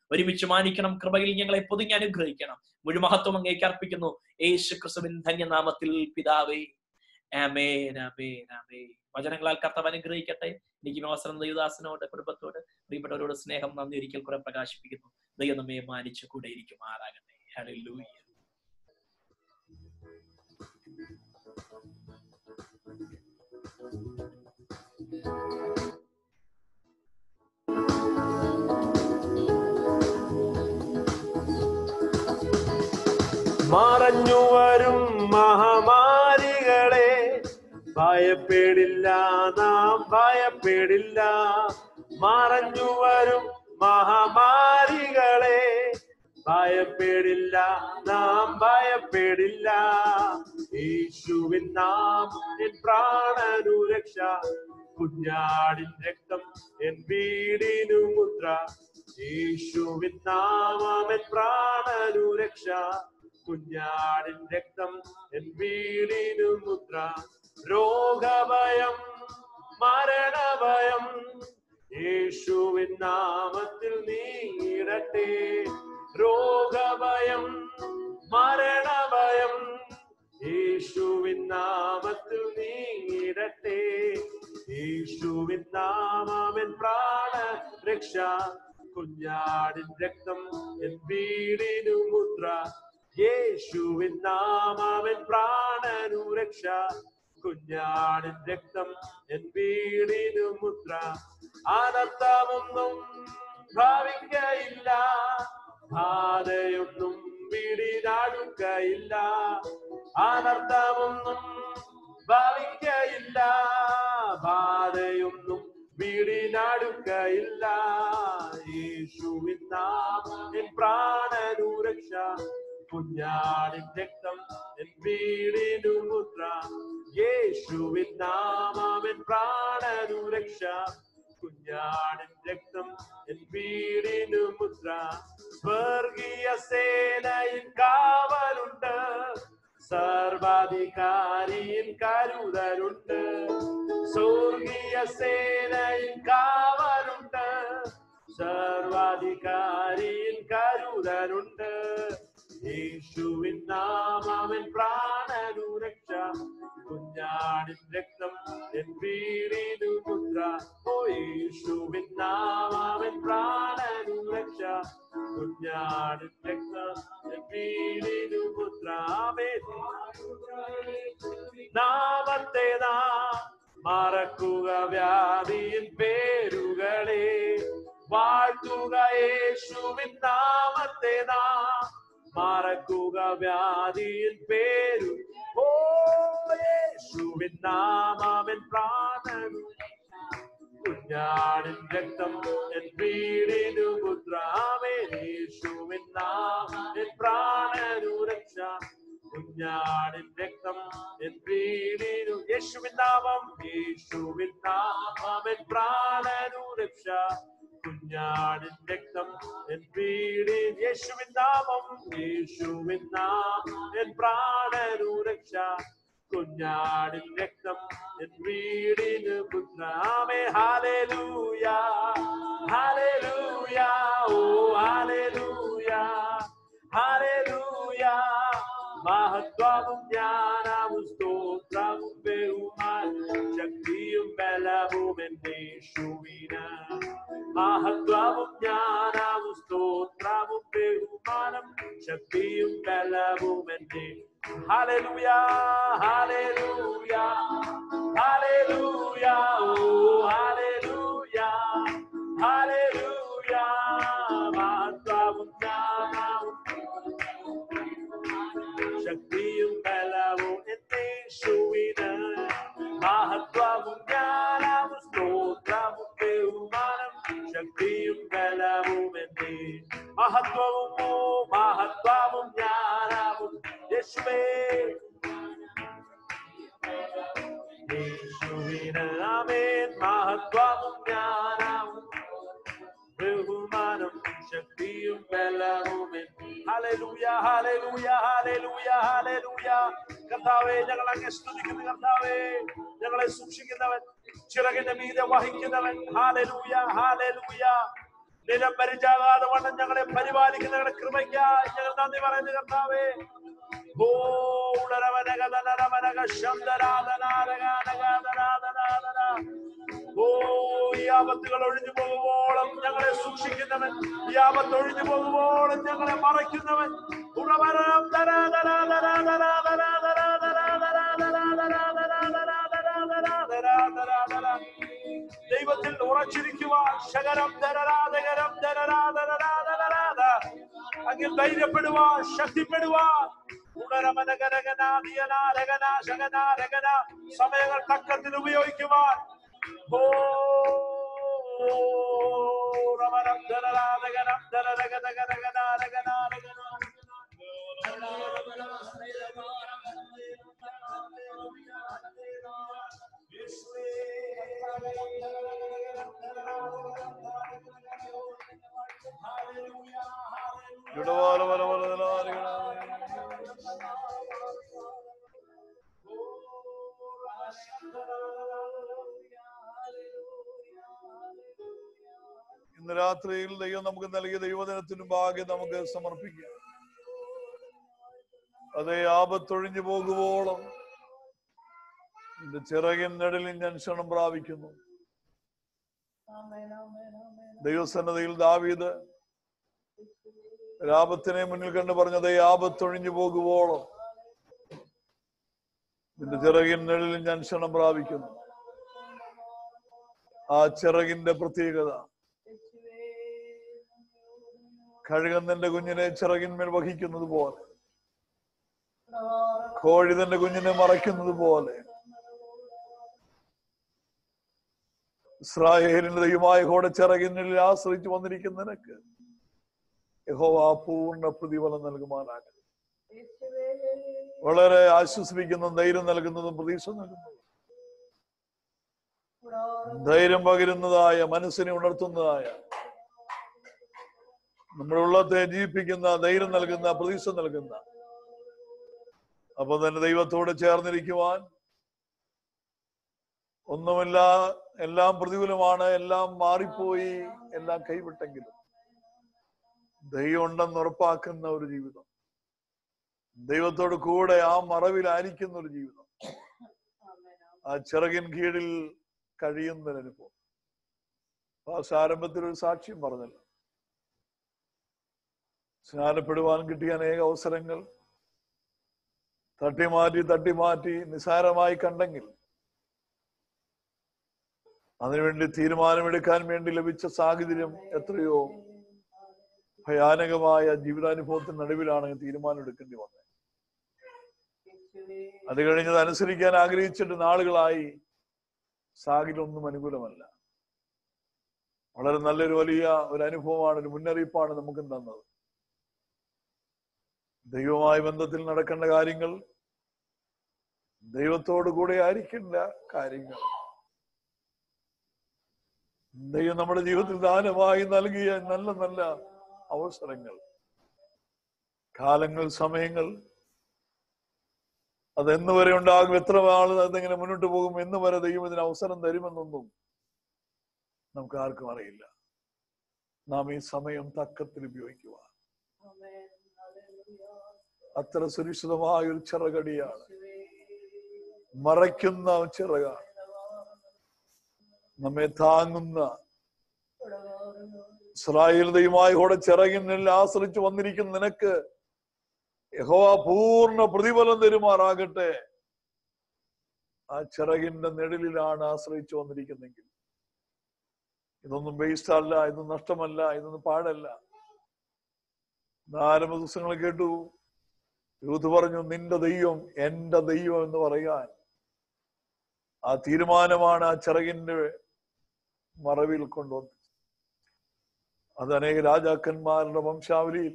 ഒരുമിച്ച് മാനിക്കണം കൃപയിൽ ഞങ്ങളെ പൊതിഞ്ഞ് അനുഗ്രഹിക്കണം മുഴുമഹത്വം അങ്ങേക്ക് അർപ്പിക്കുന്നു യേശു ക്രിസ്തുവിൻ ധന്യനാമത്തിൽ പിതാവേ ആമേൻ ആമേൻ ആമേൻ വചനങ്ങളാൽ കർത്താവ് അനുഗ്രഹിക്കട്ടെ എനിക്ക് അവസരം ദൈവദാസനോട് കുടുംബത്തോട് പ്രിയപ്പെട്ടവരോട് സ്നേഹം നന്ദി ഒരിക്കൽ കുറെ പ്രകാശിപ്പിക്കുന്നു ദൈവം നമ്മെ മാനിച്ചു കൂടെ ഇരിക്കുമാറാകട്ടെ ഹല്ലേലൂയ മറഞ്ഞു വരും മഹാമാരികളെ ഭയപ്പെടില്ല നാം ഭയപ്പെടില്ല മറഞ്ഞു വരും മഹാമാരികളെ ഭയപ്പെടില്ല നാം ഭയപ്പെടില്ല യേശുവിൻ നാം എൻ പ്രാണനുരക്ഷ കുഞ്ഞാടിൻ രക്തം എൻ വീടിനു മുദ്ര യേശുവിൻ നാമൻ പ്രാണനുരക്ഷ കുഞ്ഞാടിൻ രക്തം എൻ വീടിനു മുദ്ര രോഗഭയം മരണഭയം യേശുവിൻ നാമത്തിൽ നീങ്ങിടട്ടെ രോഗഭയം മരണഭയം യേശുവിൻ നാമത്തിൽ നീങ്ങിടട്ടെ യേശുവിൻ നാമൻ പ്രാണ രക്ഷ കുഞ്ഞാടിൻ രക്തം എൻ വീടിനു മുദ്ര യേശുവിൻ നാമൻ പ്രാണനു രക്ഷ കുഞ്ഞാടിൻ രക്തം എൻ വീടിനു മുദ്ര അനർത്ഥമൊന്നും ഭാവിക്കയില്ല ബാധയൊന്നും വീടിനാടുക്കയില്ല അനർത്ഥമൊന്നും ഭാവിക്കയില്ല ബാധയൊന്നും വീടിനാടുക്കയില്ല യേശുവിൻ നാമൻ പ്രാണനു രക്ഷ കുഞ്ഞാടിൻ രക്തം എൻ വീടിനു മുദ്ര യേശുവിൻ നാമൻ പ്രാണനു രക്ഷ കുഞ്ഞാടിൻ രക്തം എൻ വീടിനു മുദ്ര സ്വർഗീയ സേനയിൽ കാവലുണ്ട് സർവാധികാരിയിൽ കരുതലുണ്ട് സ്വർഗീയ സേനയിൽ കാവലുണ്ട് സർവാധികാരിയിൽ കരുതലുണ്ട് യേശുവിൻ നാമൻ പ്രാണനു രക്ഷ കുഞ്ഞാടിൻ രക്തം എൻ വീടിനു മുദ്ര ഓ യേശുവിൻ നാമൻ പ്രാണനു രക്ഷ കുഞ്ഞാടിൻ രക്തം എൻ വീടിനു മുദ്ര ആമേൻ. നാമത്തെ നാം മറക്കുക വ്യാധിயின் പേരുകളെ വാഴ്ത്തുക യേശുവിൻ നാമത്തെ നാം മറക്കുക വ്യാധിயின் പേരു ഓ യേശുവിൻ നാമൻ പ്രാണനു കുഞ്ഞാടിൻ രക്തം എൻ വീടിനു മുദ്രാമേ യേശുവിൻ നാമൻ പ്രാണനു രക്ഷ കുഞ്ഞാടിൻ രക്തം എൻ വീടിനു യേശുവിൻ നാമം യേശുവിൻ നാമൻ പ്രാണനു രക്ഷ കുഞ്ഞാടിൻ രക്തം എൻ വീടിൻ യേശുവിൻ നാമം യേശുവിൻ നാമം എൻ പ്രാണനു രക്ഷ കുഞ്ഞാടിൻ രക്തം എൻ വീടിന് പുത്രാമേ ഹാലേലൂയ ഹാലേലൂയ ഓ ഹാലേലൂയ ഹാലേലൂയ മഹത്വവും ജ്ഞാനവും സ്തോത്രവും ബഹുമാൻ ശക്തിയും ബലവും എന്നേശുവിന് മഹത്വവും ജ്ഞാനവും സ്തോത്രവും ബഹുമാനം ശക്തിയും ബലവും എന്നെ ഹല്ലേലൂയ ഹല്ലേലൂയ ഹല്ലേലൂയ ഓ ഹല്ലേലൂയ ഹല്ലേലൂയ മഹത്വവും ജ്ഞാനവും ശക്തിയും ബലവും എന്നേശുവിന് മഹത്വവും ജ്ഞാനവും സ്തോത്രവും ബഹുമാനം ശക്തിയും ബലവും എന്നേ മഹത്വവും ഓ മഹത്വവും ജ്ഞാനവും യേശുവേ യേശുവിന് ആമേൻ മഹത്വവും ജ്ഞാനവും ബഹുമാനം ശക്തിയും ബലവും ഹല്ലേലൂയ ഹല്ലേലൂയ ഹല്ലേലൂയ ഹല്ലേലൂയ കർത്താവേ ഞങ്ങൾ അങ്ങ് സ്തുതിക്കുന്നു കർത്താവേ ഞങ്ങളെ സൂക്ഷിക്കുന്നവൻ ചിറകിന്റെ മീതെ വഹിക്കുന്നവൻ ഹാലലൂയ ഹാലലൂയ നിലം പരിചാകാതെ വണ്ണം ഞങ്ങളെ പരിപാലിക്കുന്ന ഞങ്ങളുടെ കൃപയ്ക്കായി ഞങ്ങൾ നന്ദി പറയുന്നു കർത്താവേ ഓ ഉടരവനകതനരവനക ശബ്ദരാധനാരകാനകാതരാധനാധന. ഓ ഈ ആപത്തുകൾ ഒഴിഞ്ഞു പോകുമ്പോളം ഞങ്ങളെ സൂക്ഷിക്കുന്നവൻ ഈ ആപത്ത് ഒഴിഞ്ഞു പോകുമ്പോളം ഞങ്ങളെ മറയ്ക്കുന്നവൻ ഉറവരം തരാ തരാ തരാ തരാ തരാ തരാ തരാ തരാ തരാ തരാ തരാ തരാ തരാ തരാ തരാ തരാ ദൈവത്തിൽ ഉറച്ചിരിക്കുവാൻ ശകരം ധരരാധകരം ധരരാധരരാധരരാധ അങ്ങിൽ ധൈര്യപ്പെടുവാൻ ശക്തിപ്പെടുവാൻ ഉടരമനകരകനാദിയനാരകന ശകനാരകന സമയങ്ങൾ തക്കത്തിൽ ഉപയോഗിക്കുവാൻ ഓ രമണം ധരരാധകനം ധരരഗതകരകനാരകനാരകന ഇടവാല വല വല വല ഇന്ന് രാത്രിയിൽ ദൈവം നമുക്ക് നൽകിയ ദൈവദിനത്തിനും ഭാഗ്യം നമുക്ക് സമർപ്പിക്കാം അതേ ആപത്തൊഴിഞ്ഞു പോകുവോളം എന്റെ ചിറകിൻ നെടലിൽ ഞാൻ ക്ഷണം പ്രാപിക്കുന്നു ദൈവസന്നതയിൽ ദാവീദ് രാപത്തിനെ മുന്നിൽ കണ്ട് പറഞ്ഞത് ആപത്തൊഴിഞ്ഞു പോകുവോളം നിന്റെ ചിറകിൻ നിഴലിൽ ഞാൻ ക്ഷണം പ്രാപിക്കുന്നു ആ ചിറകിന്റെ പ്രത്യേകത കഴുകൻ തന്റെ കുഞ്ഞിനെ ചിറകിന്മേൽ വഹിക്കുന്നത് പോലെ കോഴി തന്റെ കുഞ്ഞിനെ മറയ്ക്കുന്നത് പോലെ ഇസ്രായേലിന്റെ ദൈവമായ കോടെ ചിറകിനിൽ ആശ്രയിച്ചു വന്നിരിക്കുന്ന നിനക്ക് യഹോവ പൂർണ്ണ പ്രതിഫലം നൽകുമാറാകട്ടെ വളരെ ആശ്വസിപ്പിക്കുന്നതും ധൈര്യം നൽകുന്നതും പ്രതീക്ഷ നൽകുന്നതും ധൈര്യം പകരുന്നതായ മനസ്സിനെ ഉണർത്തുന്നതായ നമ്മുടെ ഉള്ളത്തെ ജീവിപ്പിക്കുന്ന ധൈര്യം നൽകുന്ന പ്രതീക്ഷ നൽകുന്ന അപ്പൊ തന്നെ ദൈവത്തോട് ചേർന്നിരിക്കുവാൻ ഒന്നുമില്ല എല്ലാം പ്രതികൂലമാണ് എല്ലാം മാറിപ്പോയി എല്ലാം കൈവിട്ടെങ്കിലും ദൈവം ഉണ്ടെന്ന് ഉറപ്പാക്കുന്ന ഒരു ജീവിതം ദൈവത്തോട് കൂടെ ആ മറവിലായിരിക്കുന്ന ഒരു ജീവിതം ആ ചിറകിൻ കീഴിൽ കഴിയുന്ന ഒരു അനുഭവം ആ ആരംഭത്തിൽ ഒരു സാക്ഷ്യം പറഞ്ഞല്ലോ സ്നാനപ്പെടുവാൻ കിട്ടിയ അനേക അവസരങ്ങൾ തട്ടിമാറ്റി തട്ടിമാറ്റി നിസാരമായി കണ്ടെങ്കിൽ അതിനുവേണ്ടി തീരുമാനമെടുക്കാൻ വേണ്ടി ലഭിച്ച സാഹചര്യം എത്രയോ ഭയാനകമായ ജീവിതാനുഭവത്തിന് നടുവിലാണ് തീരുമാനം എടുക്കേണ്ടി വന്നത് അത് കഴിഞ്ഞത് അനുസരിക്കാൻ ആഗ്രഹിച്ചിട്ട് നാളുകളായി സാഹചര്യം ഒന്നും അനുകൂലമല്ല വളരെ നല്ലൊരു വലിയ ഒരു അനുഭവമാണ് ഒരു മുന്നറിയിപ്പാണ് നമുക്ക് തന്നത് ദൈവമായ ബന്ധത്തിൽ നടക്കേണ്ട കാര്യങ്ങൾ ദൈവത്തോടു കൂടെ ആയിരിക്കേണ്ട കാര്യങ്ങൾ ദൈവം നമ്മുടെ ജീവിതത്തിൽ ദാനമായി നൽകിയ നല്ല നല്ല അവസരങ്ങൾ കാലങ്ങൾ സമയങ്ങൾ അത് എന്ന് വരെ ഉണ്ടാകും എത്ര ആൾ അതെങ്ങനെ മുന്നോട്ട് പോകും എന്ന് വരെ ദൈവം ഇതിന് അവസരം തരുമെന്നൊന്നും നമുക്ക് ആർക്കും അറിയില്ല നാം ഈ സമയം തക്കത്തിൽ ഉപയോഗിക്കുക അത്ര സുരക്ഷിതമായ ഒരു ചിറകടിയാണ് മറയ്ക്കുന്ന ചിറകാണ് നമ്മെ താങ്ങുന്ന ഇസ്രായേൽ ദൈവമായ കൂടെ ചിറകിനിൽ ആശ്രയിച്ചു വന്നിരിക്കുന്ന നിനക്ക് യഹോവ പൂർണ്ണ പ്രതിഫലം തരുമാറാകട്ടെ ആ ചിറകിന്റെ നിഴലിലാണ് ആശ്രയിച്ചു വന്നിരിക്കുന്നെങ്കിൽ ഇതൊന്നും വേസ്റ്റ് അല്ല ഇതൊന്നും നഷ്ടമല്ല ഇതൊന്നും പാടല്ല നാല് ദിവസങ്ങൾ കേട്ടു യൂത്ത് പറഞ്ഞു നിന്റെ ദൈവം എന്റെ ദൈവം എന്ന് പറയാൻ ആ തീരുമാനമാണ് ആ ചിറകിന്റെ മറവിൽ കൊണ്ടുവന്നത് അത് അനേക രാജാക്കന്മാരുടെ വംശാവലിയിൽ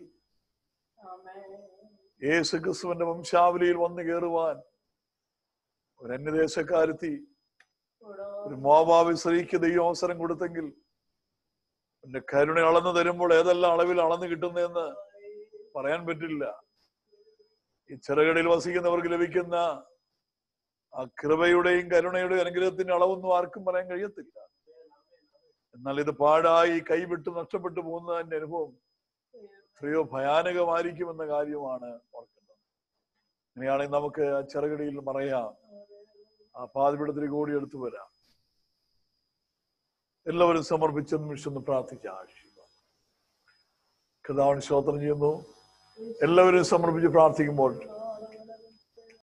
യേശു ക്രിസ്തുവിന്റെ വംശാവലിയിൽ വന്നു കയറുവാൻ ഒരു അന്യദേശക്കാരെത്തി ഒരു മോവാബി സ്ത്രീക്ക് ദൈവം അവസരം കൊടുത്തെങ്കിൽ എന്റെ കരുണ അളന്നു തരുമ്പോൾ ഏതെല്ലാം അളവിൽ അളന്നു കിട്ടുന്നതെന്ന് പറയാൻ പറ്റില്ല ഈ ചിറകടിയിൽ വസിക്കുന്നവർക്ക് ലഭിക്കുന്ന ആ കൃപയുടെയും കരുണയുടെയും അനുഗ്രഹത്തിന്റെ അളവൊന്നും ആർക്കും പറയാൻ കഴിയത്തില്ല എന്നാൽ ഇത് പാഴായി കൈവിട്ട് നഷ്ടപ്പെട്ടു പോകുന്നതിന്റെ അനുഭവം എത്രയോ ഭയാനകമായിരിക്കുമെന്ന കാര്യമാണ് ഓർക്കേണ്ടത് അങ്ങനെയാണെങ്കിൽ നമുക്ക് ആ ചെറുകടിയിൽ പറയാം ആ പാതിപിടത്തിൽ കൂടി എടുത്തു വരാം എല്ലാവരും സമർപ്പിച്ച നിമിഷം ഒന്ന് പ്രാർത്ഥിക്കാം കഥാവിന് സ്തോത്രം ചെയ്യുന്നു എല്ലാവരും സമർപ്പിച്ച് പ്രാർത്ഥിക്കുമ്പോൾ